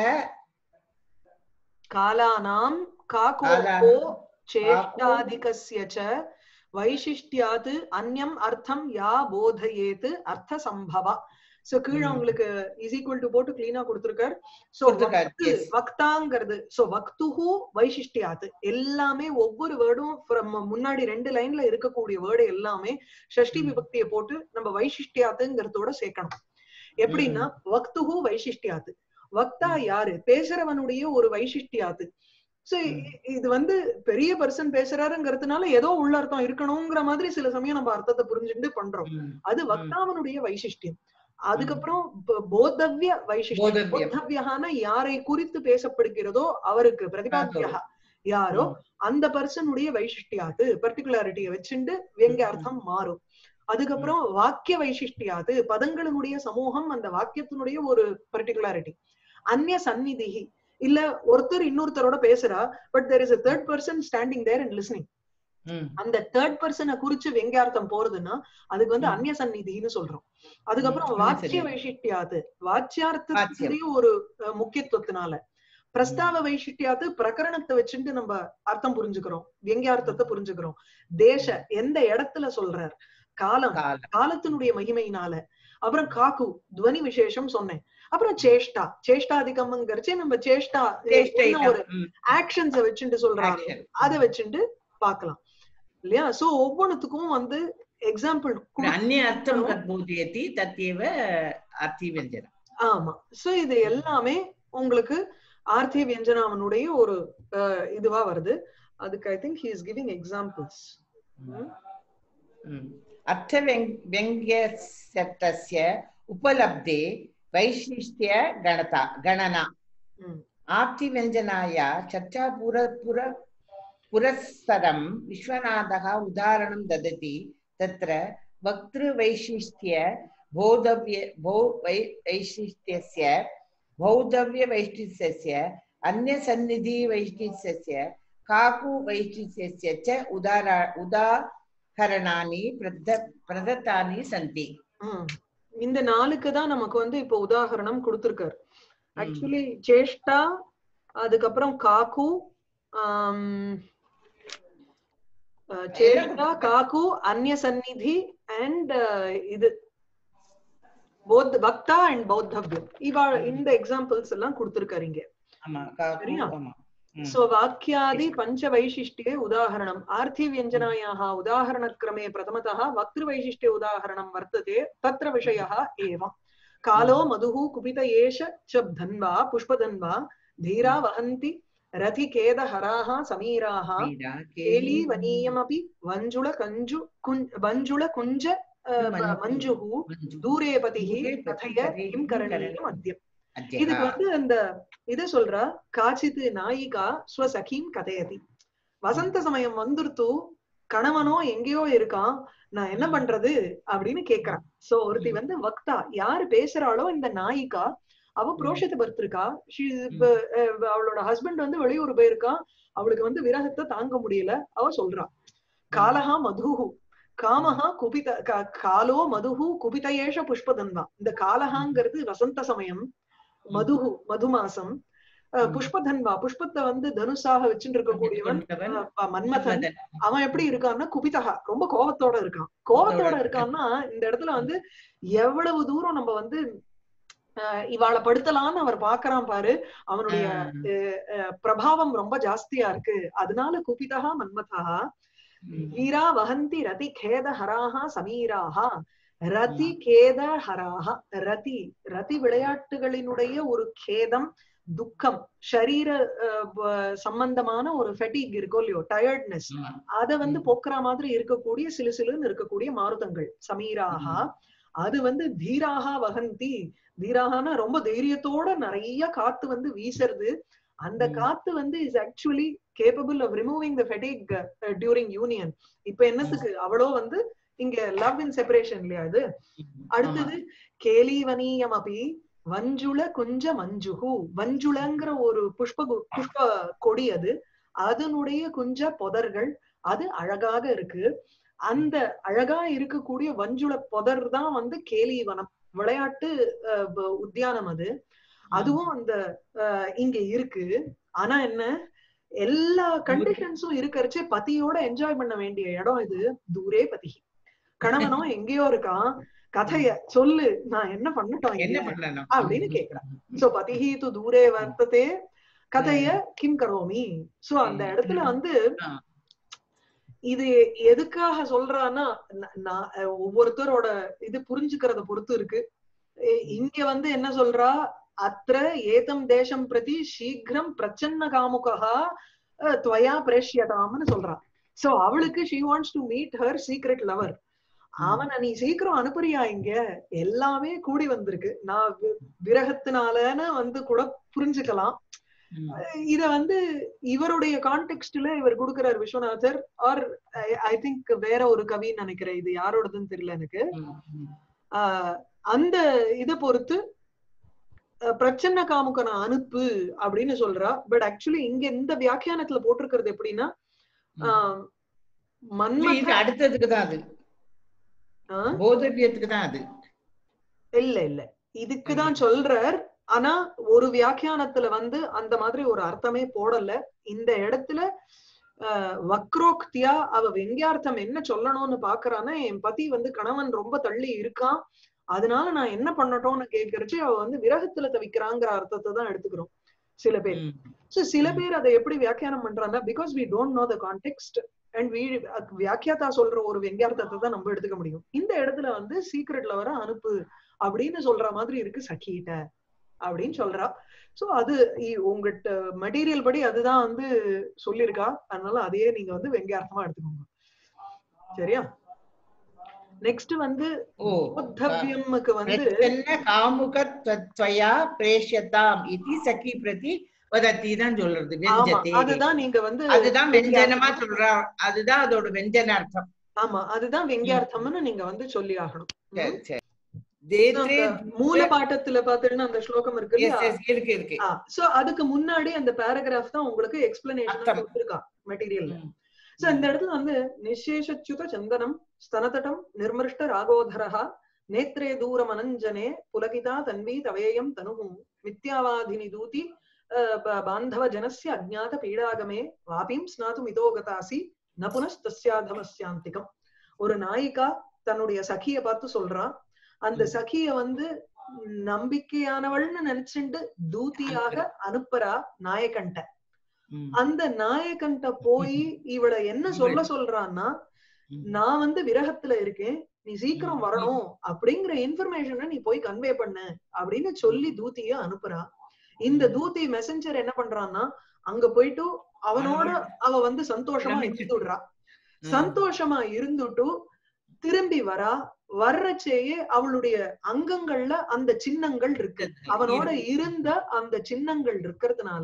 [SPEAKER 2] कालानां काकोः
[SPEAKER 1] कालानां
[SPEAKER 2] चेष्टाधिकस्य च வைசிஷ்டியாது அந்யம் அர்த்தம் யா போதயேத் அர்த்த சம்பவ சோ கீழே
[SPEAKER 1] ம்.
[SPEAKER 2] உங்களுக்கு இஸ் ஈக்குவல் டு போட்டு கிளீனா கொடுத்திருக்கார் சோ
[SPEAKER 1] கொடுத்திருக்கார், yes.
[SPEAKER 2] வக்தாங்கிறது சோ வக்துஹு வைசிஷ்டியாது எல்லாமே ஒவ்வொரு வேர்டும் from முன்னாடி ரெண்டு லைன்ல இருக்கக்கூடிய வேர்டு எல்லாமே ஷஷ்டி
[SPEAKER 1] ம்.
[SPEAKER 2] விபக்தியை போட்டு நம்ம வைசிஷ்டியாத்துங்கிறதோட சேர்க்கணும் எப்படின்னா வக்துஹு வைசிஷ்டியாது வக்தா யாரு பேசுறவனுடைய ஒரு வைசிஷ்டியாது சோ
[SPEAKER 1] ம்.
[SPEAKER 2] இது வந்து பெரிய பர்சன் பேசுறாருங்கிறதுனால ஏதோ உள்ள அர்த்தம் இருக்கணுங்கிற மாதிரி சில சமயம் நம்ம அர்த்தத்தை புரிஞ்சுட்டு பண்றோம்
[SPEAKER 1] ம்.
[SPEAKER 2] அது வக்தாவனுடைய வைசிஷ்டியம் அதுக்கப்புறம் ப- போதவ்ய வைசிஷ்டியம்
[SPEAKER 1] போதவ்யம்.
[SPEAKER 2] போதவ்யஹான யாரை குறித்து பேசப்படுகிறதோ அவருக்கு பிரதிபாத்தியா யாரோ அந்த பர்சனுடைய வைசிஷ்டியாது பர்டிகுலாரிட்டியை வச்சுண்டு வெங்க
[SPEAKER 1] ம்.
[SPEAKER 2] அர்த்தம் மாறும் அதுக்கப்புறம் வாக்கிய வைசிஷ்டியாது பதங்களினுடைய சமூகம் அந்த வாக்கியத்தினுடைய ஒரு பர்டிகுலாரிட்டி அந்நிய சந்நிதி இல்ல ஒருத்தர் இன்னொருத்தரோட பேசுறா but there is a third person standing there and listening
[SPEAKER 1] ம்.
[SPEAKER 2] அந்த தேர்ட் பர்சனை குறிச்சு வெங்கார்த்தம் போறதுன்னா அதுக்கு வந்து
[SPEAKER 1] ம்.
[SPEAKER 2] அந்நிய சந்நிதின்னு சொல்றோம் அதுக்கப்புறம்
[SPEAKER 1] ம்,
[SPEAKER 2] வாச்சிய
[SPEAKER 1] சரி.
[SPEAKER 2] வைசிஷ்டியாது வாச்சியார்த்தத்துடைய ஒரு அஹ், முக்கியத்துவத்தினால பிரஸ்தாவ வைசிஷ்டியாது பிரகரணத்தை வச்சுட்டு நம்ம அர்த்தம் புரிஞ்சுக்கிறோம் வெங்கியார்த்தத்தை புரிஞ்சுக்கிறோம் தேச எந்த இடத்துல சொல்றார் காலம்
[SPEAKER 1] காலம்
[SPEAKER 2] காலத்தினுடைய மகிமையினால அப்புறம் காக்கு துவனி விசேஷம் சொன்னேன் அப்புறம் சேஷ்டா சேஷ்டாதிகம்ங்கிறச்சே நம்ம சேஷ்டா என்ன ஒரு
[SPEAKER 1] ம்.
[SPEAKER 2] ஆக்ஷன்ஸ வச்சுட்டு சொல்றாங்க
[SPEAKER 1] Action.
[SPEAKER 2] அதை வச்சுட்டு பார்க்கலாம் இல்லையா சோ ஒவ்வொன்றுத்துக்கும் வந்து எக்ஸாம்பிள்
[SPEAKER 1] अन्य अर्थं कत् बोधयति तत्येव अर्थीव्यञ्जनम्
[SPEAKER 2] ஆமா சோ இது எல்லாமே உங்களுக்கு ஆர்த்தி வியஞ்சனாவனுடைய ஒரு அஹ், இதுவா வருது அதுக்கு I think he is giving examples
[SPEAKER 1] अर्थव्यङ्ग्यस्य उपलब्धे वैशिष्ट्य गणता गणना आप्तिव्यञ्जनाया चर्चा पुर पुर पुरस्सरं विश्वनाथः उदाहरणं ददति तत्र वक्तृवैशिष्ट्य बोधव्य भो वै वैशिष्ट्यस्य बौद्धव्यवैशिष्ट्यस्य अन्यसन्निधिवैशिष्ट्यस्य काकुवैशिष्ट्यस्य च उदार उदाहरणानि प्रद प्रदत्तानि सन्ति
[SPEAKER 2] ம். இந்த நாளுக்கு தான் நமக்கு வந்து இப்போ உதாகரணம் கொடுத்திருக்காரு ஆக்சுவலி சேஷ்டா அதுக்கப்புறம் காக்கு ஆம், அஹ், சேஷ்டா காக்கு அந்நிய சந்நிதி அண்ட் இது பௌத்த பக்தா அண்ட் பௌத்தவ்யம் இவா இந்த எக்ஸாம்பிள்ஸ் எல்லாம் கொடுத்திருக்காரு இங்க
[SPEAKER 1] ஆமா காக்கு
[SPEAKER 2] சரியா?
[SPEAKER 1] ஆமா ம்.
[SPEAKER 2] सो वाक्यादि पञ्चवैशिष्ट्ये उदाहरणम् आर्थिव्यञ्जनायाः उदाहरणक्रमे प्रथमतः वक्तृवैशिष्ट्ये उदाहरणं वर्तते तत्र विषयः एवम् कालो मधुः कुपित एष च धन्वा पुष्पधन्वा धीरा वहन्ति रथिकेदहराः समीराः
[SPEAKER 1] वीरा,
[SPEAKER 2] केलीवनीयमपि वञ्जुलकञ्जु कुञ् वञ्जुलकुञ्ज अ,
[SPEAKER 1] मञ्जुः।
[SPEAKER 2] मञ्जुः
[SPEAKER 1] मञ्जु।
[SPEAKER 2] दूरे पतिः
[SPEAKER 1] दूरे
[SPEAKER 2] कथय
[SPEAKER 1] पतिः
[SPEAKER 2] किं करणीयम् अद्य
[SPEAKER 1] अद्य
[SPEAKER 2] இதுக்கு வந்து அந்த இது சொல்றா காச்சித்து நாயிகா ஸ்வசகீம் கதையதி வசந்த சமயம் வந்துருத்து கணவனோ எங்கேயோ இருக்கான் நான் என்ன பண்றது அப்படின்னு கேக்குறான் சோ ஒருத்தி வந்து வக்தா யாரு பேசுறாளோ இந்த நாயிகா அவ புரோஷத்தை பருத்திருக்கா She is இப்ப, அஹ், அவளோட ஹஸ்பண்ட் வந்து வெளியூர் போயிருக்கான் அவளுக்கு வந்து விரகத்தை தாங்க முடியல அவ சொல்றா காலஹா மதுஹு காமஹா குபித கா- காலோ மதுஹு குபித ஏஷ புஷ்பதன்வா இந்த காலஹாங்கிறது வசந்த சமயம் மதுஹு மது மாசம் அஹ்,
[SPEAKER 1] ம்.
[SPEAKER 2] புஷ்பதன்வா புஷ்பத்தை வந்து தனுஷாக வச்சுட்டு இருக்கக்கூடியவன்
[SPEAKER 1] கொண்டவன்
[SPEAKER 2] அஹ், மன்மதன்
[SPEAKER 1] மன்மதன்.
[SPEAKER 2] அவன் எப்படி இருக்கான்னா குபிதகா ரொம்ப கோபத்தோட இருக்கான் கோபத்தோட
[SPEAKER 1] கோபத்தோட
[SPEAKER 2] இருக்கான்னா இந்த இடத்துல வந்து எவ்வளவு தூரம் நம்ம வந்து அஹ், இவாளை படுத்தலாம்னு அவர் பாக்குறான் பாரு அவனுடைய
[SPEAKER 1] ஆ.
[SPEAKER 2] அஹ், பிரபாவம் ரொம்ப ஜாஸ்தியா இருக்கு அதனால குபிதகா மன்மதா
[SPEAKER 1] ம்.
[SPEAKER 2] வீரா வஹந்தி ரதி கேத ஹராஹா சமீராஹா ரதி கேத ஹராஹா ரதி ரதி விளையாட்டுகளினுடைய ஒரு கேதம் துக்கம் ஷரீர அஹ், வ- சம்பந்தமான ஒரு ஃபெட்டிக் இருக்கோ இல்லையோ டயர்ட்னஸ்
[SPEAKER 1] ஆமா.
[SPEAKER 2] அத வந்து
[SPEAKER 1] ம்.
[SPEAKER 2] போக்குற மாதிரி இருக்கக்கூடிய சிலு சிலுன்னு இருக்கக்கூடிய மாருதங்கள் சமீராகா அது வந்து தீராகா வகந்தி தீராகனா ரொம்ப தைரியத்தோட நிறைய காத்து வந்து வீசுறது அந்த
[SPEAKER 1] ம்.
[SPEAKER 2] காத்து வந்து is actually capable of removing the fatigue during union இப்ப என்னத்துக்கு அவளோ வந்து இங்க லவ் இன் செப்பரேஷன் இல்லையா அது அடுத்தது கேலீவனீயம் அபி வஞ்சுள குஞ்ச மஞ்சுகு வஞ்சுளங்கிற ஒரு புஷ்ப கு- புஷ்ப கொடி அது அதனுடைய குஞ்ச புதர்கள் அது அழகாக இருக்கு அந்த அழகா இருக்கக்கூடிய வஞ்சுள புதர் தான் வந்து கேலீவனம் விளையாட்டு அஹ், ப- உத்தியானம் அது அதுவும் அந்த அஹ், இங்க இருக்கு ஆனா என்ன எல்லா கண்டிஷன்ஸும் இருக்கறச்சே பத்தியோட என்ஜாய் பண்ண வேண்டிய இடம் இது தூரே பதி கணவனோ எங்கேயோ இருக்கான் கதைய சொல்லு நான் என்ன பண்ணட்டும்
[SPEAKER 1] என்ன
[SPEAKER 2] இங்க?
[SPEAKER 1] பண்ணணும்
[SPEAKER 2] அப்படின்னு கேக்குறான் சோ பதிஹி து தூரே வர்த்ததே கதைய கிம் கரோமி சோ அந்த
[SPEAKER 1] ம்.
[SPEAKER 2] இடத்துல வந்து
[SPEAKER 1] ஆ.
[SPEAKER 2] இது எதுக்காக சொல்றான்னா ந- நான் அஹ், ஒவ்வொருத்தரோட இது புரிஞ்சுக்கிறத பொறுத்து இருக்கு எ- இங்க வந்து என்ன சொல்றா அத்திர ஏதம் தேசம் பிரதி சீக்கிரம் பிரச்சன்ன காமுகா அஹ், துவயா பிரேஷ்யதாம்னு சொல்றா சோ அவளுக்கு she wants to meet her secret lover அவனை நீ சீக்கிரம் அனுப்புறியா இங்க எல்லாமே கூடி வந்திருக்கு நான் வி- விரகத்தினாலன்னு வந்து கூட புரிஞ்சுக்கலாம்
[SPEAKER 1] ம்.
[SPEAKER 2] இத வந்து இவருடைய கான்டெக்ட்ல இவர் கொடுக்கிறார் விஸ்வநாதர் ஆர் ஐ திங்க் வேற ஒரு கவின்னு நினைக்கிறேன் இது யாரோடதுன்னு தெரியல எனக்கு
[SPEAKER 1] ம். ம்.
[SPEAKER 2] ஆஹ் அந்த இத பொறுத்து அஹ், பிரச்சன்ன காமுகனை அனுப்பு அப்படின்னு சொல்றா பட் ஆக்சுவலி இங்க இந்த வியாக்கியானத்துல போட்டிருக்கிறது எப்படின்னா ஆஹ்,
[SPEAKER 1] இது
[SPEAKER 2] மன்மத
[SPEAKER 1] அடுத்ததுக்கு தான் அது
[SPEAKER 2] ஆஹ்,
[SPEAKER 1] போதவியத்துக்கு தான் அது
[SPEAKER 2] இல்ல இல்ல இதுக்குதான் சொல்றார் ஆனா ஒரு வியாக்கியானத்துல வந்து அந்த மாதிரி ஒரு அர்த்தமே போடல இந்த இடத்துல ஆஹ், வக்ரோக்தியா அவ வெங்கியார்த்தம் என்ன சொல்லணும்னு பாக்குறான்னா என் பதி வந்து கணவன் ரொம்ப தள்ளி இருக்கான் அதனால நான் என்ன பண்ணட்டோம்னு கேக்குறச்சு அவ வந்து விரகத்துல தவிக்கிறாங்கிற அர்த்தத்தை தான் எடுத்துக்கிறோம் சில பேர்
[SPEAKER 1] ம்.
[SPEAKER 2] சோ சில
[SPEAKER 1] ம்.
[SPEAKER 2] பேர் அதை எப்படி வியாக்கியானம் பண்றாங்க because we don't know the context and we வியாக்கியாத்தா சொல்ற ஒரு வெங்கியார்த்தத்தை தான் நம்ம எடுத்துக்க முடியும் இந்த இடத்துல வந்து சீக்ரெட்ல வர அனுப்பு அப்படின்னு சொல்ற மாதிரி இருக்கு சகிட்ட அப்படின்னு சொல்றா சோ அது இ- உங்ககிட்ட மெட்டீரியல் படி அதுதான் வந்து சொல்லியிருக்கா அதனால அதையே நீங்க வந்து வெங்கியார்த்தமா எடுத்துக்கோங்க சரியா நெக்ஸ்ட் வந்து
[SPEAKER 1] ஓ
[SPEAKER 2] உத்தவ்யம்க்கு வந்து
[SPEAKER 1] பிரச்சன்ன காமுகத்வயா பிரேஷதாம் இதி சகி பிரதி வதத்தி தான் சொல்றது
[SPEAKER 2] ஆமா
[SPEAKER 1] வெஞ்சதே
[SPEAKER 2] அதுதான் நீங்க வந்து
[SPEAKER 1] அதுதான் வெஞ்சனமா சொல்றா அதுதான் அதோட வெஞ்சன அர்த்தம்
[SPEAKER 2] ஆமா அதுதான் வெங்கியார்த்தம்னு நீங்க வந்து சொல்லி ஆகணும்
[SPEAKER 1] சரி சரி தேத்ரே
[SPEAKER 2] அந்த மூல பாட்டத்துல பாத்தீங்கன்னா அந்த ஸ்லோகம் இருக்கு
[SPEAKER 1] எஸ்
[SPEAKER 2] இல்லையா
[SPEAKER 1] எஸ் இருக்கு இருக்கு
[SPEAKER 2] சோ அதுக்கு முன்னாடி அந்த பேராகிராஃப் தான் உங்களுக்கு எக்ஸ்பிளனேஷன்
[SPEAKER 1] அர்த்தம்.
[SPEAKER 2] கொடுத்திருக்கா மெட்டீரியல்ல
[SPEAKER 1] ம்.
[SPEAKER 2] சோ இந்த இடத்துல வந்து நிசேஷச்சுத சந்தனம் ஸ்தனதடம் நிர்மிருஷ்ட ராகோதரஹ நேத்ரே தூரம் அனஞ்சனே புலகிதா தன்வி தவேயம் தனுஹு மித்யாவாதினி தூதி அஹ், ப- பாந்தவ ஜனஸ்ய அஜ்ஞாத பீடாகமே வாபிம் ஸ்நாது மிதோகதாசி ந புனஸ்தஸ்யாதமஸ்யாந்திகம் ஒரு நாயிகா தன்னுடைய சகிய பார்த்து சொல்றா அந்த
[SPEAKER 1] ம்.
[SPEAKER 2] சகிய வந்து நம்பிக்கையானவள்னு நினைச்சுண்டு தூதியாக அனுப்புறா நாயகன்ட்ட
[SPEAKER 1] ம்.
[SPEAKER 2] அந்த நாயகன்ட்ட போய் இவள என்ன சொல்ல சொல்றான்னா
[SPEAKER 1] ம்.
[SPEAKER 2] நான் வந்து விரகத்துல இருக்கேன் நீ சீக்கிரம்
[SPEAKER 1] ம்.
[SPEAKER 2] வரணும் அப்படிங்கிற இன்ஃபர்மேஷனை நீ போய் கன்வே பண்ணு அப்படின்னு சொல்லி தூத்திய அனுப்புறா இந்த தூதி மெசஞ்சர் என்ன பண்றான்னா அங்க போயிட்டு அவனோட அவ வந்து சந்தோஷமா
[SPEAKER 1] பிரமிச்சு.
[SPEAKER 2] இருந்துடுறா
[SPEAKER 1] ம்.
[SPEAKER 2] சந்தோஷமா இருந்துட்டு திரும்பி வரா வர்றச்சேயே அவளுடைய அங்கங்கள்ல அந்த சின்னங்கள் இருக்கு அவனோட இருந்த அந்த சின்னங்கள் இருக்கிறதுனால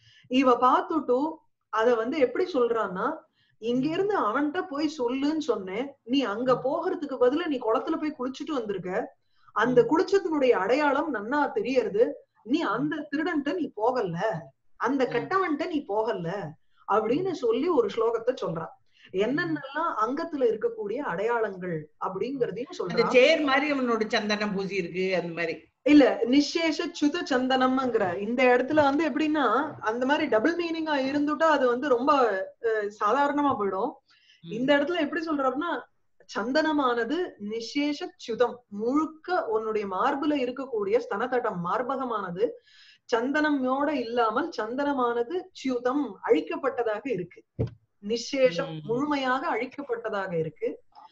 [SPEAKER 2] இவ பார்த்துட்டு அத வந்து எப்படி சொல்றான்னா இங்க இருந்து அவன்கிட்ட போய் சொல்லுன்னு சொன்னேன் நீ அங்க போகிறதுக்கு பதிலா நீ குளத்துல போய் குளிச்சுட்டு வந்திருக்க அந்த குளிச்சதுனுடைய அடையாளம் நன்னா தெரியறது நீ அந்த திருடன்ட்ட நீ போகல அந்த
[SPEAKER 1] ம்.
[SPEAKER 2] கெட்டவன்ட்ட நீ போகல அப்படின்னு சொல்லி ஒரு ஸ்லோகத்தை சொல்றா என்னென்னலாம் அங்கத்துல இருக்கக்கூடிய அடையாளங்கள் அப்படிங்கறதையும்
[SPEAKER 1] அந்த
[SPEAKER 2] சொல்றா
[SPEAKER 1] சேர் மாதிரி அவனோட சந்தனம் பூசி இருக்கு அந்த மாதிரி
[SPEAKER 2] இல்ல நிசேஷ சுத சந்தனம்ங்கிற இந்த இடத்துல வந்து எப்படின்னா அந்த மாதிரி டபுள் மீனிங்கா இருந்துட்டா அது வந்து ரொம்ப அஹ், சாதாரணமா போயிடும்
[SPEAKER 1] ம்.
[SPEAKER 2] இந்த இடத்துல எப்படி சொல்றாருன்னா சந்தனமானது நிசேஷ சுதம் முழுக்க உன்னுடைய மார்புல இருக்கக்கூடிய ஸ்தனத்தட்டம் மார்பகமானது சந்தனமோட இல்லாமல் சந்தனமானது சியுதம் அழிக்கப்பட்டதாக இருக்கு நிசேஷம்
[SPEAKER 1] ம்.
[SPEAKER 2] முழுமையாக அழிக்கப்பட்டதாக இருக்கு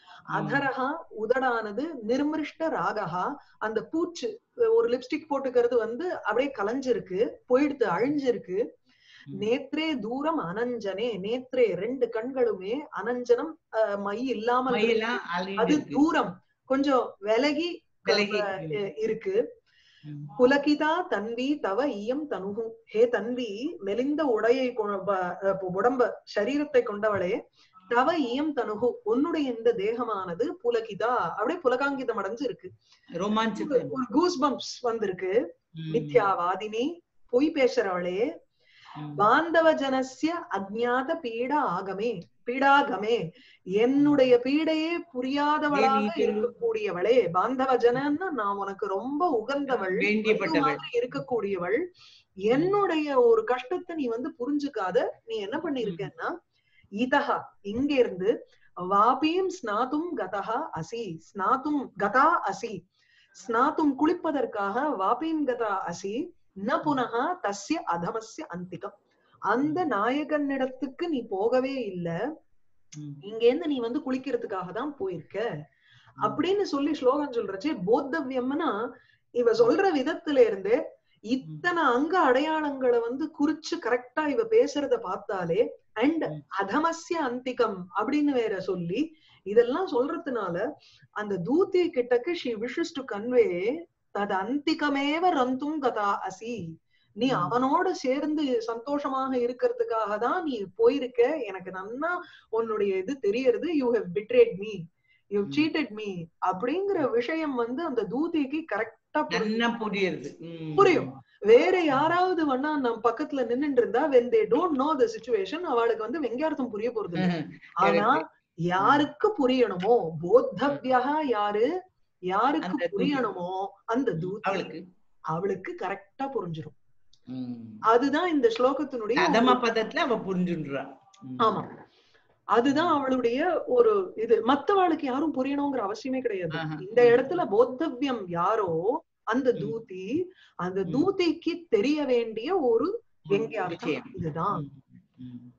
[SPEAKER 2] அதரகா உதடானது நிர்மிருஷ்ட ராகஹா அந்த பூச்சு ஒரு லிப்ஸ்டிக் போட்டுக்கிறது வந்து அப்படியே கலைஞ்சிருக்கு போயிடுத்து அழிஞ்சிருக்கு
[SPEAKER 1] ம்.
[SPEAKER 2] நேத்ரே தூரம் அனஞ்சனே நேத்ரே ரெண்டு கண்களுமே அனஞ்சனம் அஹ், மை இல்லாமல் இருக்கு.
[SPEAKER 1] மயிலாம் already
[SPEAKER 2] அது
[SPEAKER 1] இருக்கு.
[SPEAKER 2] தூரம் கொஞ்சம் விலகி
[SPEAKER 1] விலகி
[SPEAKER 2] அஹ்,
[SPEAKER 1] இருக்கு.
[SPEAKER 2] இருக்கு
[SPEAKER 1] ம்.
[SPEAKER 2] புலகிதா தன்வி தவ ஈயம் தனுகு ஹே தன்வி மெலிந்த உடையை கொ- ப- அஹ், உடம்ப சரீரத்தை கொண்டவளே தவ ஈயம் தனுகு உன்னுடைய இந்த தேகமானது புலகிதா அப்படியே புலகாங்கிதம் அடைஞ்சு இருக்கு
[SPEAKER 1] ரோமாஞ்சத்தை
[SPEAKER 2] ஒரு கூஸ் பம்ப்ஸ் வந்திருக்கு
[SPEAKER 1] ம்.
[SPEAKER 2] மித்யாவாதினி பொய் பேசுறவளே
[SPEAKER 1] ம்.
[SPEAKER 2] பாந்தவ ஜனஸ்ய அஜ்ஞாத பீடா ஆகமே பீடாகமே என்னுடைய பீடையே புரியாதவளாக
[SPEAKER 1] ஏன் நீ சொல்லு?
[SPEAKER 2] இருக்கக்கூடியவளே பாந்தவ ஜனன்னா நான் உனக்கு ரொம்ப உகந்தவள்
[SPEAKER 1] வேண்டியப்பட்டவள்
[SPEAKER 2] மாதிரி இருக்கக்கூடியவள் என்னுடைய ஒரு கஷ்டத்தை நீ வந்து புரிஞ்சுக்காத நீ என்ன பண்ணிருக்கன்னா இதஹா இங்க இருந்து வாபியும் ஸ்நாத்தும் கதஹா அசி ஸ்நாத்தும் கதா அசி ஸ்நாத்தும் குளிப்பதற்காக வாபியும் கதா அசி ந புனகா தஸ்ய அதமஸ்ய அந்திகம் அந்த நாயகனிடத்துக்கு நீ போகவே இல்ல
[SPEAKER 1] ம்.
[SPEAKER 2] இங்க இருந்து நீ வந்து குளிக்கிறதுக்காக தான் போயிருக்க அப்படின்னு சொல்லி ஸ்லோகம் சொல்றச்சே போத்தவ்யம்னா இவ சொல்ற விதத்துல இருந்து இத்தனை அங்க அடையாளங்களை வந்து குறிச்சு கரெக்டா இவ பேசுறத பார்த்தாலே அண்ட்
[SPEAKER 1] ம்.
[SPEAKER 2] அதமஸ்ய அந்திகம் அப்படின்னு வேற சொல்லி இதெல்லாம் சொல்றதுனால அந்த தூத்தி கிட்டக்கு ஷி விஷஸ் டு கன்வே தது அந்திகமேவ ரந்தும் கதா அசி நீ
[SPEAKER 1] ம்.
[SPEAKER 2] அவனோட சேர்ந்து சந்தோஷமாக இருக்கிறதுக்காக தான் நீ போயிருக்க எனக்கு நன்னா உன்னுடைய இது தெரியறது you have betrayed me you
[SPEAKER 1] ம்.
[SPEAKER 2] சீட்டட் மீ அப்படிங்கிற விஷயம் வந்து அந்த தூதிக்கு கரெக்டா
[SPEAKER 1] நன்னா புரியுது ம்.
[SPEAKER 2] புரியும். வேற யாராவது வேணா நம்ம பக்கத்துல நின்னுட்டு இருந்தா when they don't know the situation அவளுக்கு வந்து வெங்கார்த்தம் புரிய போறது இல்ல. ஆனா யாருக்கு புரியணுமோ போத்தவ்யா யாரு யாருக்கு
[SPEAKER 1] அந்த தூதி.
[SPEAKER 2] புரியணுமோ அந்த தூதி
[SPEAKER 1] அவளுக்கு
[SPEAKER 2] அவளுக்கு கரெக்டா புரிஞ்சிடும்
[SPEAKER 1] ம்.
[SPEAKER 2] அதுதான் இந்த ஸ்லோகத்தினுடைய
[SPEAKER 1] அதம
[SPEAKER 2] ஒரு-
[SPEAKER 1] பதத்துல அவ புரிஞ்சுன்றா ம்.
[SPEAKER 2] ஆமா அதுதான் அவளுடைய ஒரு இது மத்தவாளுக்கு யாரும் புரியணுங்கிற அவசியமே கிடையாது
[SPEAKER 1] ஆஹா.
[SPEAKER 2] இந்த இடத்துல போத்தவ்யம் யாரோ அந்த
[SPEAKER 1] ம்.
[SPEAKER 2] தூதி அந்த
[SPEAKER 1] ம்.
[SPEAKER 2] தூதிக்கு தெரிய வேண்டிய ஒரு
[SPEAKER 1] ம்.
[SPEAKER 2] வெங்கியார்த்தம்
[SPEAKER 1] விஷயம்.
[SPEAKER 2] இதுதான்
[SPEAKER 1] ம். ம்.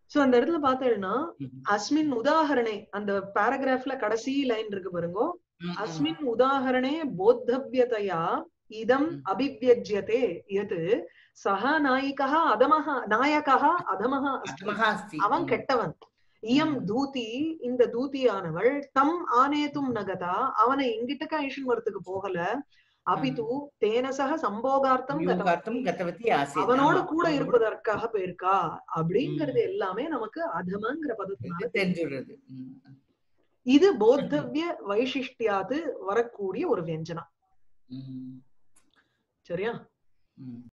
[SPEAKER 2] சோ அந்த இடத்துல பார்த்தேன்னா
[SPEAKER 1] ம்.
[SPEAKER 2] அஸ்மின் உதாகரணே அந்த பாராகிராஃப்ல கடைசி லைன் இருக்கு பாருங்க
[SPEAKER 1] ம், ம்.
[SPEAKER 2] अस्मिन् उदाहरणे बोद्धव्यतया इदम्
[SPEAKER 1] Mm.
[SPEAKER 2] अभिव्यज्यते यत् सः नायिकः अधमः नायकः अधमः अस्ति
[SPEAKER 1] அத்மஹ அஸ்தி.
[SPEAKER 2] அவன்
[SPEAKER 1] ம்.
[SPEAKER 2] கெட்டவன் இயம்
[SPEAKER 1] Mm.
[SPEAKER 2] தூதி இந்த தூதியானவள் தம் ஆனேத்தும் நகதா அவனை எங்கிட்ட ஐஷன் வரத்துக்கு போகல அபிது தேன சக சம்போகார்த்தம் கதவதி.
[SPEAKER 1] யோகார்த்தம் கதவதி ஆசீத்.
[SPEAKER 2] அவனோட
[SPEAKER 1] ஆமா.
[SPEAKER 2] கூட
[SPEAKER 1] அவனோட
[SPEAKER 2] இருப்பதற்காக போயிருக்கா அப்படிங்கறது எல்லாமே நமக்கு அதமங்கிற பதத்தினால
[SPEAKER 1] இது தெரிஞ்சுடுறது ம்.
[SPEAKER 2] இது போத்தவ்ய வைசிஷ்டியாது வரக்கூடிய ஒரு வியஞ்சனம்
[SPEAKER 1] ம்.
[SPEAKER 2] சரியா
[SPEAKER 1] ம்.